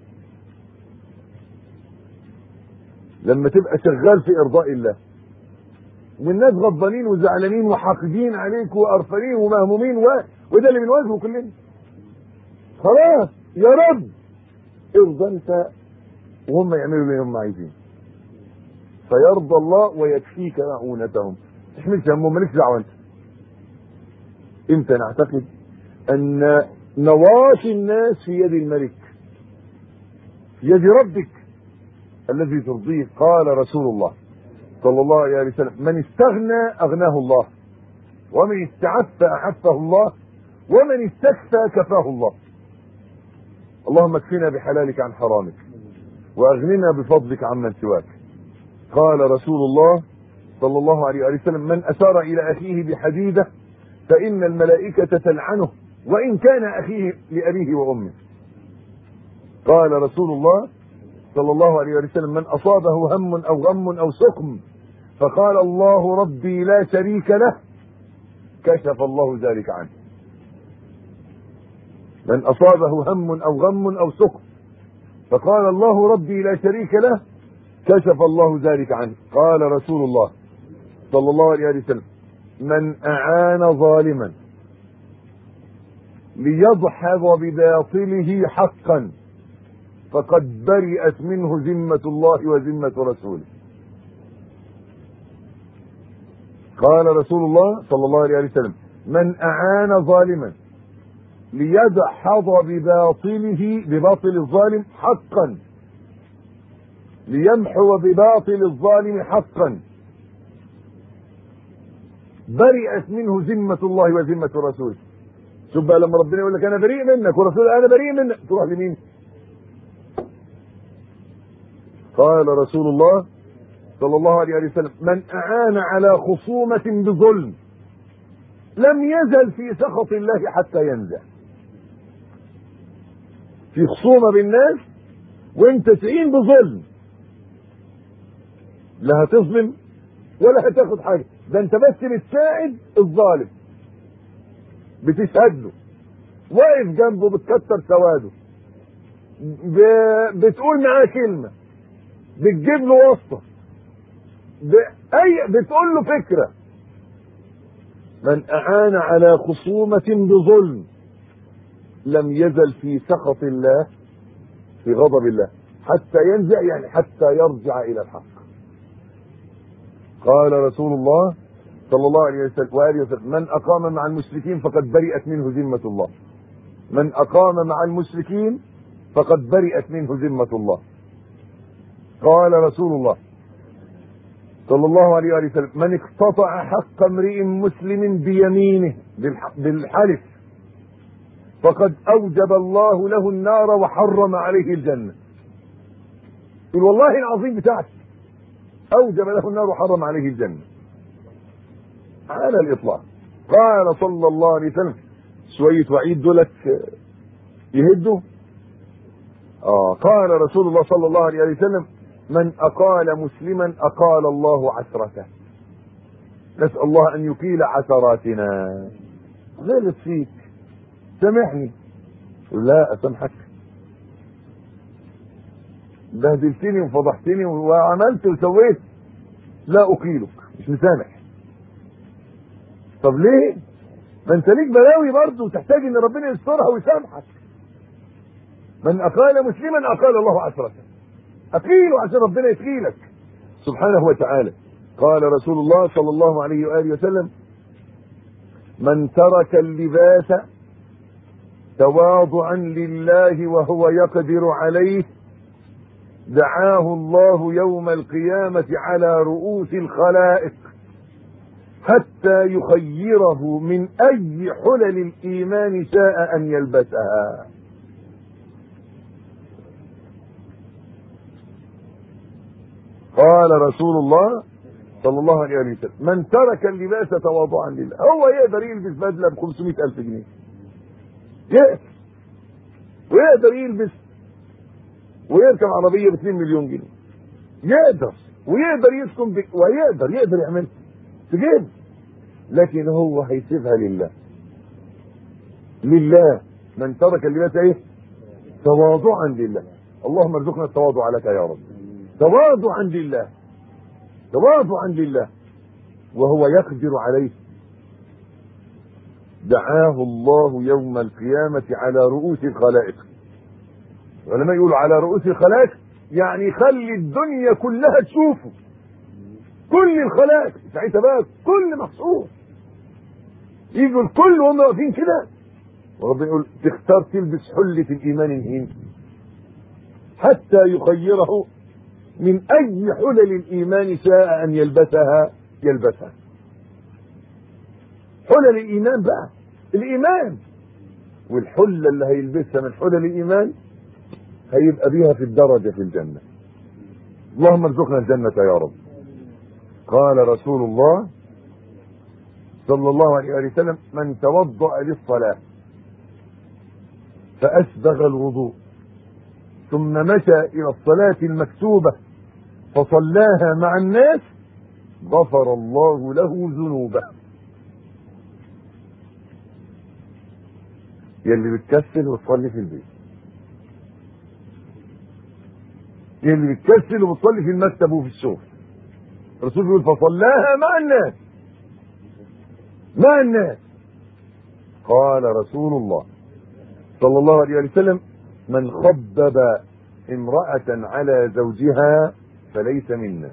لما تبقى شغال في ارضاء الله والناس غضبانين وزعلانين وحاقدين عليك وقرفانين ومهمومين و... وده اللي بنواجهه كلنا خلاص يا رب ارضى انت وهم يعملوا اللي هم عايزين فيرضى الله ويكفيك مؤونتهم تحملش همهم مالكش دعوه انت امتى نعتقد ان نواصي الناس في يد الملك في يد ربك الذي ترضيه قال رسول الله صلى الله عليه وسلم من استغنى اغناه الله ومن استعف اعفه الله ومن استكفى كفاه الله اللهم اكفنا بحلالك عن حرامك واغننا بفضلك عمن سواك قال رسول الله صلى الله عليه وسلم من اشار الى اخيه بحديده فإن الملائكة تلعنه وإن كان أخيه لأبيه وأمه قال رسول الله صلى الله عليه وسلم من أصابه هم أو غم أو سقم فقال الله ربي لا شريك له كشف الله ذلك عنه من اصابه هم او غم او سخط فقال الله ربي لا شريك له كشف الله ذلك عنه قال رسول الله صلى الله عليه وسلم من اعان ظالما ليضحض بباطله حقا فقد برئت منه ذمة الله وذمة رسوله قال رسول الله صلى الله عليه وسلم من أعان ظالما ليدحض بباطله بباطل الظالم حقا ليمحو بباطل الظالم حقا برئت منه ذمة الله وذمة رسوله شوف بقى لما ربنا يقول لك انا بريء منك ورسول انا بريء منك تروح لمين قال رسول الله صلى الله عليه وسلم من اعان على خصومة بظلم لم يزل في سخط الله حتى ينزع في خصومة بالناس وانت تعين بظلم لا هتظلم ولا هتاخد حاجة ده انت بس بتساعد الظالم بتشهد له واقف جنبه بتكتر سواده ب... بتقول معاه كلمه بتجيب له واسطه ب... اي بتقول له فكره من اعان على خصومه بظلم لم يزل في سخط الله في غضب الله حتى ينزع يعني حتى يرجع الى الحق قال رسول الله صلى الله عليه وسلم وآله وسلم من أقام مع المشركين فقد برئت منه ذمة الله من أقام مع المشركين فقد برئت منه ذمة الله قال رسول الله صلى الله عليه وآله وسلم من اقتطع حق امرئ مسلم بيمينه بالحلف فقد أوجب الله له النار وحرم عليه الجنة يقول والله العظيم بتاعتي أوجب له النار وحرم عليه الجنة على الاطلاق قال صلى الله عليه وسلم شويه وعيد دولت يهدوا اه قال رسول الله صلى الله عليه وسلم من اقال مسلما اقال الله عثرته نسال الله ان يقيل عثراتنا غلط فيك سامحني لا اسامحك بهدلتني وفضحتني وعملت وسويت لا اقيلك مش مسامح طب ليه؟ ما انت ليك بلاوي برضه وتحتاج ان ربنا يسترها ويسامحك. من اقال مسلما اقال الله عثرته. اقيله عشان ربنا يثقيلك سبحانه وتعالى. قال رسول الله صلى الله عليه واله وسلم: من ترك اللباس تواضعا لله وهو يقدر عليه دعاه الله يوم القيامة على رؤوس الخلائق حتى يخيره من اي حلل الايمان شاء ان يلبسها قال رسول الله صلى الله عليه وسلم من ترك اللباس تواضعا لله هو يقدر يلبس بدله ب 500 الف جنيه يقدر ويقدر يلبس ويركب عربيه ب 2 مليون جنيه يقدر ويقدر يسكن بك ويقدر يقدر يعملها تجيب لكن هو هيسيبها لله لله من ترك اللباس ايه تواضعا لله اللهم ارزقنا التواضع لك يا رب تواضعا لله تواضعا لله وهو يقدر عليه دعاه الله يوم القيامة على رؤوس الخلائق العلماء يقولوا على رؤوس الخلائق يعني خلي الدنيا كلها تشوفه كل الخلائق ساعتها بقى كل محصور يجوا الكل وهم واقفين كده وربنا يقول تختار تلبس حلة الإيمان الهين حتى يخيره من أي حلل الإيمان شاء أن يلبسها يلبسها حلل الإيمان بقى الإيمان والحلة اللي هيلبسها من حلل الإيمان هيبقى بيها في الدرجة في الجنة اللهم ارزقنا الجنة يا رب قال رسول الله صلى الله عليه وسلم من توضأ للصلاة فأسبغ الوضوء ثم مشى إلى الصلاة المكتوبة فصلاها مع الناس غفر الله له ذنوبه يلي بتكسل وتصلي في البيت يلي بتكسل وبتصلي في المكتب وفي الشغل الرسول بيقول فصلاها مع الناس مع الناس قال رسول الله صلى الله عليه وسلم من خبب امرأة على زوجها فليس منا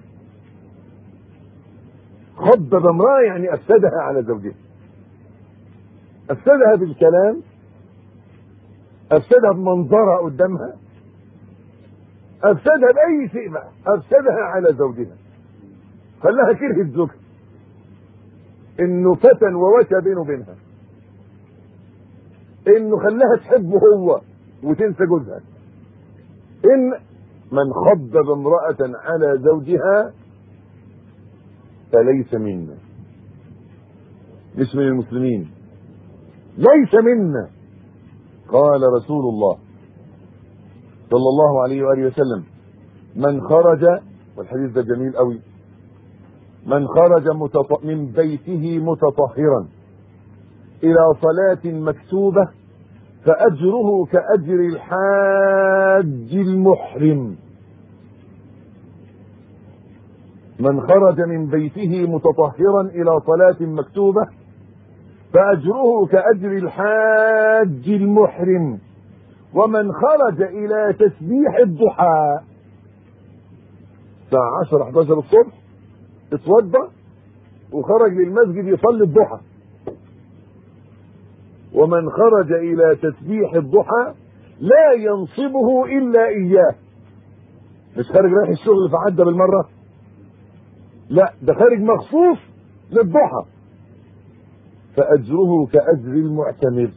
خبب امرأة يعني أفسدها على زوجها أفسدها بالكلام أفسدها بمنظرها قدامها أفسدها بأي شيء بقى أفسدها على زوجها خلاها كرهت زوجها إنه فتن ووشى بينه وبينها إنه خلاها تحبه هو وتنسى جوزها إن من خبب امرأة على زوجها فليس منا مش من المسلمين ليس منا قال رسول الله صلى الله عليه وآله وسلم من خرج والحديث ده جميل قوي من خرج متط... من بيته متطهرا إلى صلاة مكتوبة فأجره كأجر الحاج المحرم من خرج من بيته متطهرا إلى صلاة مكتوبة فأجره كأجر الحاج المحرم ومن خرج إلى تسبيح الضحى الساعة 10 11 الصبح اتوضى وخرج للمسجد يصلي الضحى ومن خرج إلى تسبيح الضحى لا ينصبه إلا إياه مش خارج رايح الشغل فعدى بالمرة لا ده خارج مخصوص للضحى فأجره كأجر المعتمر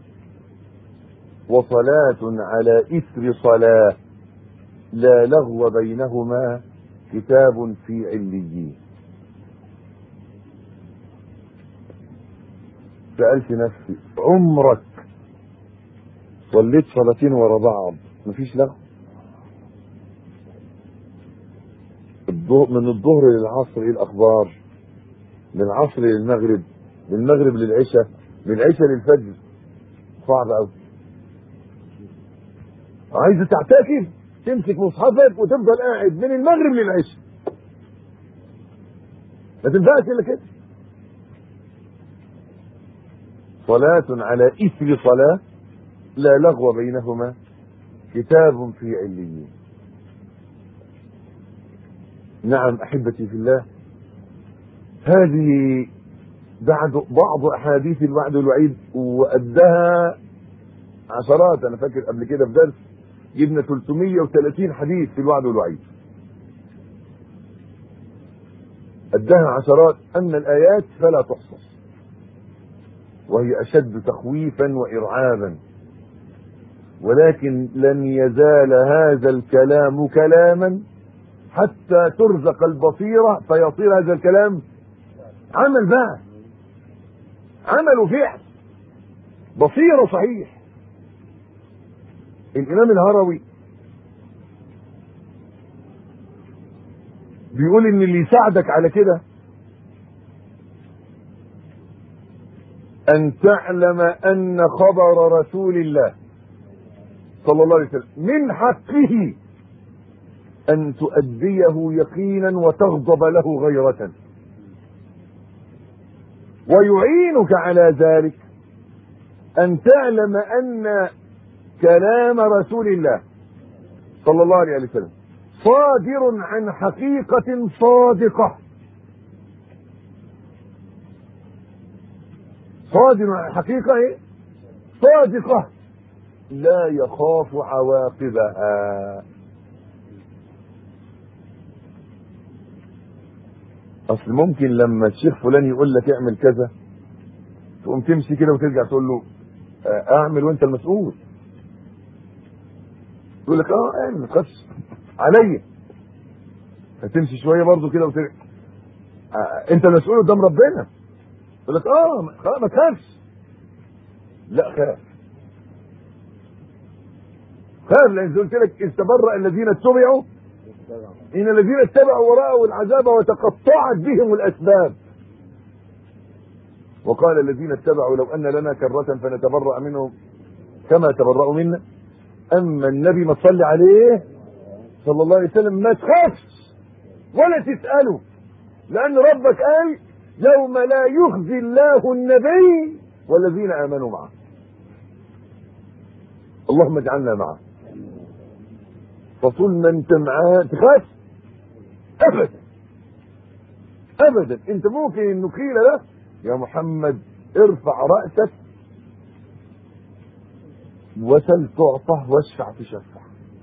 وصلاة على إثر صلاة لا لغو بينهما كتاب في عليين سألت نفسي عمرك صليت صلاتين ورا بعض مفيش لغو من الظهر للعصر ايه الاخبار من العصر للمغرب من المغرب للعشاء من العشاء للفجر صعب قوي عايز تعتكف تمسك مصحفك وتفضل قاعد من المغرب للعشاء ما تنفعش الا كده صلاة على إثر صلاة لا لغو بينهما كتاب في عليين نعم أحبتي في الله هذه بعد بعض أحاديث الوعد والوعيد وأدها عشرات أنا فاكر قبل كده في درس جبنا 330 حديث في الوعد والوعيد أدها عشرات أما الآيات فلا تحصى وهي أشد تخويفا وإرعابا ولكن لن يزال هذا الكلام كلاما حتى ترزق البصيرة فيصير هذا الكلام عمل بقى عمل وفعل بصيرة صحيح الإمام الهروي بيقول إن اللي يساعدك على كده أن تعلم أن خبر رسول الله صلى الله عليه وسلم من حقه أن تؤديه يقينا وتغضب له غيرة ويعينك على ذلك أن تعلم أن كلام رسول الله صلى الله عليه وسلم صادر عن حقيقة صادقة صادر عن حقيقة ايه صادقة لا يخاف عواقبها اصل ممكن لما الشيخ فلان يقول لك اعمل كذا تقوم تمشي كده وترجع تقول له اعمل وانت المسؤول يقول لك اه اعمل ما تخافش عليا هتمشي شويه برضه كده وترجع آه انت المسؤول قدام ربنا يقول لك اه ما تخافش لا خاف خاف لان قلت لك استبرأ الذين اتبعوا ان الذين اتبعوا وراءوا العذاب وتقطعت بهم الاسباب وقال الذين اتبعوا لو ان لنا كرة فنتبرأ منهم كما تبرأوا منا اما النبي ما تصلي عليه صلى الله عليه وسلم ما تخافش ولا تسأله لأن ربك قال يوم لا يخزي الله النبي والذين آمنوا معه اللهم اجعلنا معه فطول ما انت معاه تخاف ابدا ابدا انت ممكن انه قيل له يا محمد ارفع راسك وسل تعطى واشفع تشفع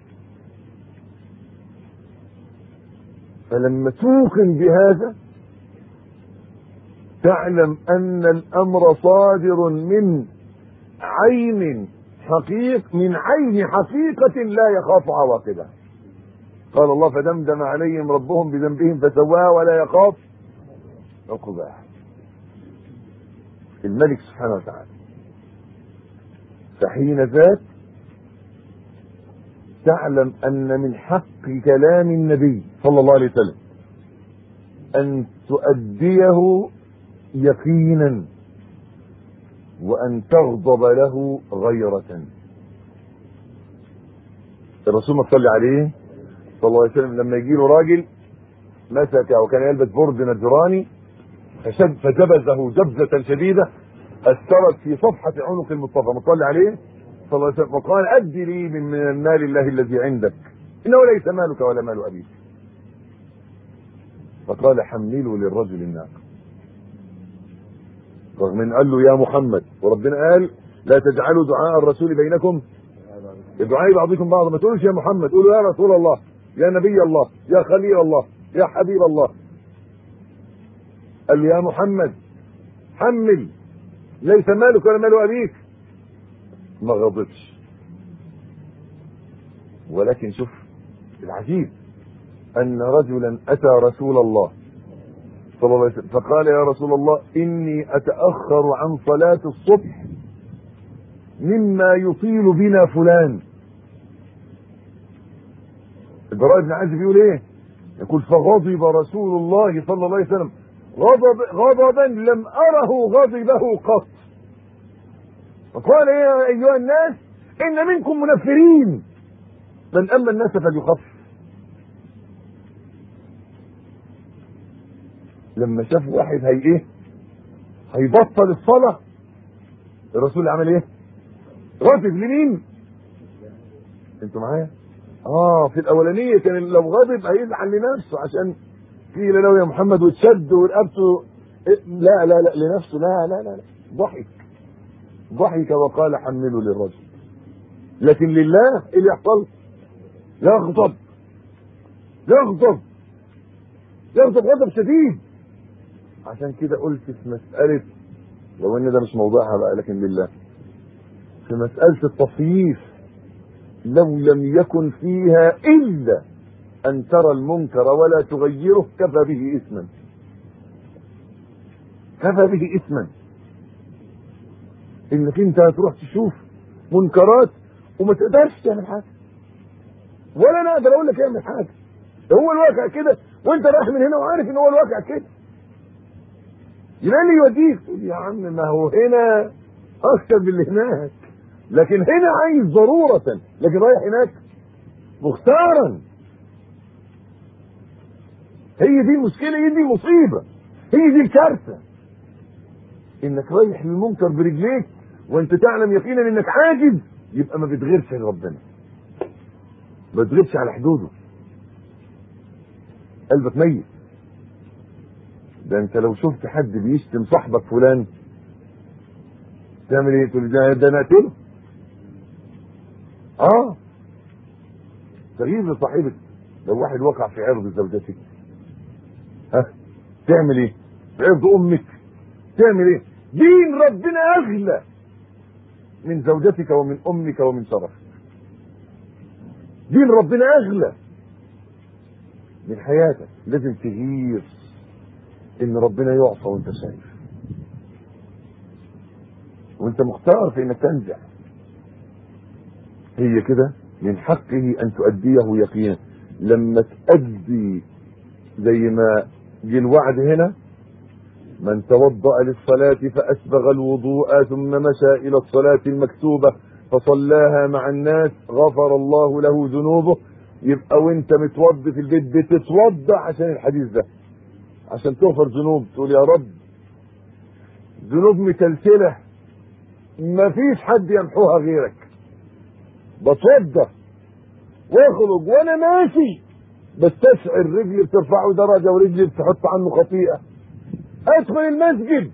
فلما توقن بهذا تعلم ان الامر صادر من عين حقيق من عين حقيقة لا يخاف عواقبها قال الله فدمدم عليهم ربهم بذنبهم فسواها ولا يخاف عقباها الملك سبحانه وتعالى فحين ذاك تعلم ان من حق كلام النبي صلى الله عليه وسلم ان تؤديه يقينا وان تغضب له غيرة الرسول ما صلى عليه صلى الله عليه وسلم لما يجي له راجل مسك وكان يلبس برد نجراني فشد فجبزه جبزة شديدة اثرت في صفحة عنق المصطفى مصلي عليه صلى الله عليه وسلم وقال اد لي من, من المال الله الذي عندك انه ليس مالك ولا مال ابيك فقال حملوا للرجل الناقه رغم ان قال له يا محمد وربنا قال لا تجعلوا دعاء الرسول بينكم دعاء بعضكم بعضا ما تقولوش يا محمد قولوا يا رسول الله يا نبي الله يا خليل الله يا حبيب الله قال له يا محمد حمل ليس مالك ولا مال ابيك ما غضبش ولكن شوف العجيب ان رجلا اتى رسول الله صلى الله عليه وسلم فقال يا رسول الله اني اتاخر عن صلاه الصبح مما يطيل بنا فلان البراء بن عازب يقول ايه يقول فغضب رسول الله صلى الله عليه وسلم غضب غضبا لم اره غضبه قط فقال يا ايها الناس ان منكم منفرين من اما الناس فليخفف لما شاف واحد هي ايه هيبطل الصلاه الرسول عمل ايه غضب لمين انتوا معايا اه في الاولانيه كان لو غضب هيزعل لنفسه عشان قيل له يا محمد وتشد ورقبته إيه؟ لا لا لا لنفسه لا لا لا, لا. ضحك ضحك وقال حملوا للرجل لكن لله ايه اللي يحصل يغضب يغضب يغضب غضب شديد عشان كده قلت في مسألة لو ان ده مش موضوعها بقى لكن لله في مسألة التصييف لو لم يكن فيها إلا أن ترى المنكر ولا تغيره كفى به إثما كفى به إثما إنك أنت هتروح تشوف منكرات وما تقدرش تعمل حاجة ولا أنا أقدر أقول لك اعمل حاجة هو الواقع كده وأنت رايح من هنا وعارف إن هو الواقع كده يبقى اللي يوديك تقول يا عم ما هو هنا أكثر من اللي هناك لكن هنا عايز ضرورة لكن رايح هناك مختارا هي دي المشكلة هي دي المصيبة هي دي الكارثة انك رايح للمنكر برجليك وانت تعلم يقينا انك عاجز يبقى ما بتغيرش لربنا ما بتغيرش على حدوده قلبك ميت ده انت لو شفت حد بيشتم صاحبك فلان تعمل ايه تقول ده ده نقتله اه تغيير لصاحبك لو واحد وقع في عرض زوجتك ها تعمل ايه في عرض امك تعمل ايه دين ربنا اغلى من زوجتك ومن امك ومن شرفك دين ربنا اغلى من حياتك لازم تغير ان ربنا يعصى وانت شايف وانت مختار في انك تنجح هي كده من حقه ان تؤديه يقينا لما تؤدي زي ما جه الوعد هنا من توضأ للصلاة فأسبغ الوضوء ثم مشى إلى الصلاة المكتوبة فصلاها مع الناس غفر الله له ذنوبه يبقى وانت متوضي في البيت بتتوضا عشان الحديث ده عشان تغفر ذنوب تقول يا رب ذنوب متلتله مفيش حد يمحوها غيرك بتوضا واخرج وانا ماشي بستشعر رجلي بترفعه درجه ورجلي بتحط عنه خطيئه ادخل المسجد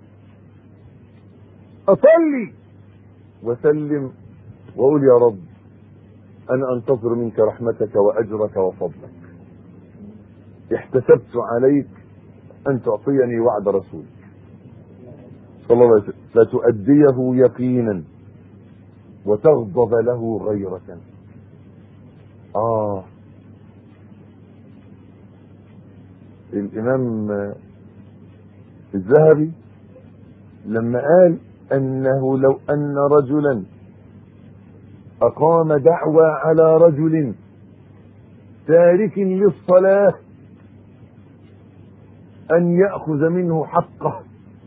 اصلي وسلم واقول يا رب انا انتظر منك رحمتك واجرك وفضلك احتسبت عليك ان تعطيني وعد رسولك صلى الله عليه وسلم فتؤديه يقينا وتغضب له غيرة اه الامام الذهبي لما قال انه لو ان رجلا اقام دعوى على رجل تارك للصلاه ان ياخذ منه حقه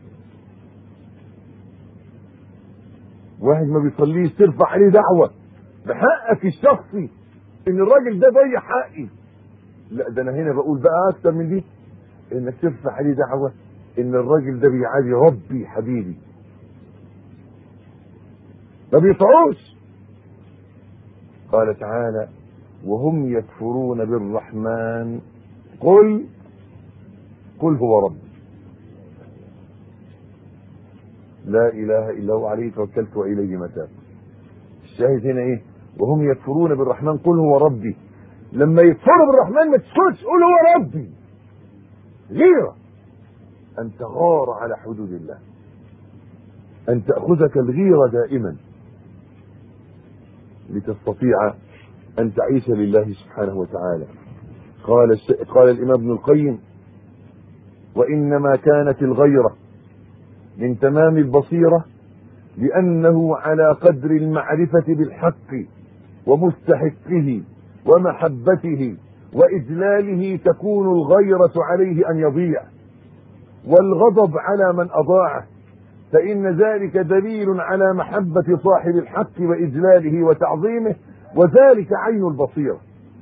واحد ما بيصليش ترفع عليه دعوه بحقك الشخصي ان الراجل ده ضيع حقي لا ده انا هنا بقول بقى اكتر من دي انك ترفع عليه دعوه ان الراجل ده بيعادي ربي حبيبي ما بيطعوش قال تعالى وهم يكفرون بالرحمن قل قل هو ربي لا اله الا هو عليه توكلت واليه متاب الشاهد هنا ايه وهم يكفرون بالرحمن قل هو ربي لما يكفروا بالرحمن ما تسكتش قول هو ربي غيره ان تغار على حدود الله ان تاخذك الغيره دائما لتستطيع ان تعيش لله سبحانه وتعالى قال الش... قال الامام ابن القيم وانما كانت الغيره من تمام البصيره لانه على قدر المعرفه بالحق ومستحقه ومحبته واجلاله تكون الغيره عليه ان يضيع والغضب على من اضاعه فان ذلك دليل على محبه صاحب الحق واجلاله وتعظيمه وذلك عين البصيره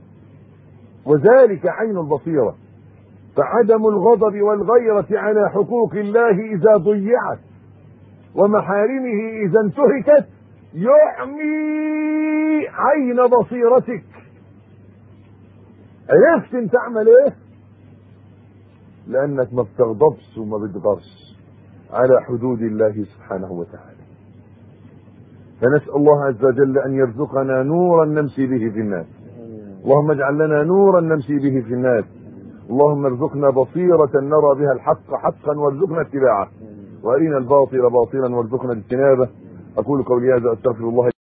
وذلك عين البصيره فعدم الغضب والغيره على حقوق الله اذا ضيعت ومحارمه اذا انتهكت يعمي عين بصيرتك عرفت انت تعمل ايه لانك ما بتغضبش وما بتغرش على حدود الله سبحانه وتعالى فنسال الله عز وجل ان يرزقنا نورا نمشي به في الناس اللهم اجعل لنا نورا نمشي به في الناس اللهم ارزقنا بصيرة نرى بها الحق حقا وارزقنا اتباعه وارنا الباطل باطلا وارزقنا اجتنابه اقول قولي هذا استغفر الله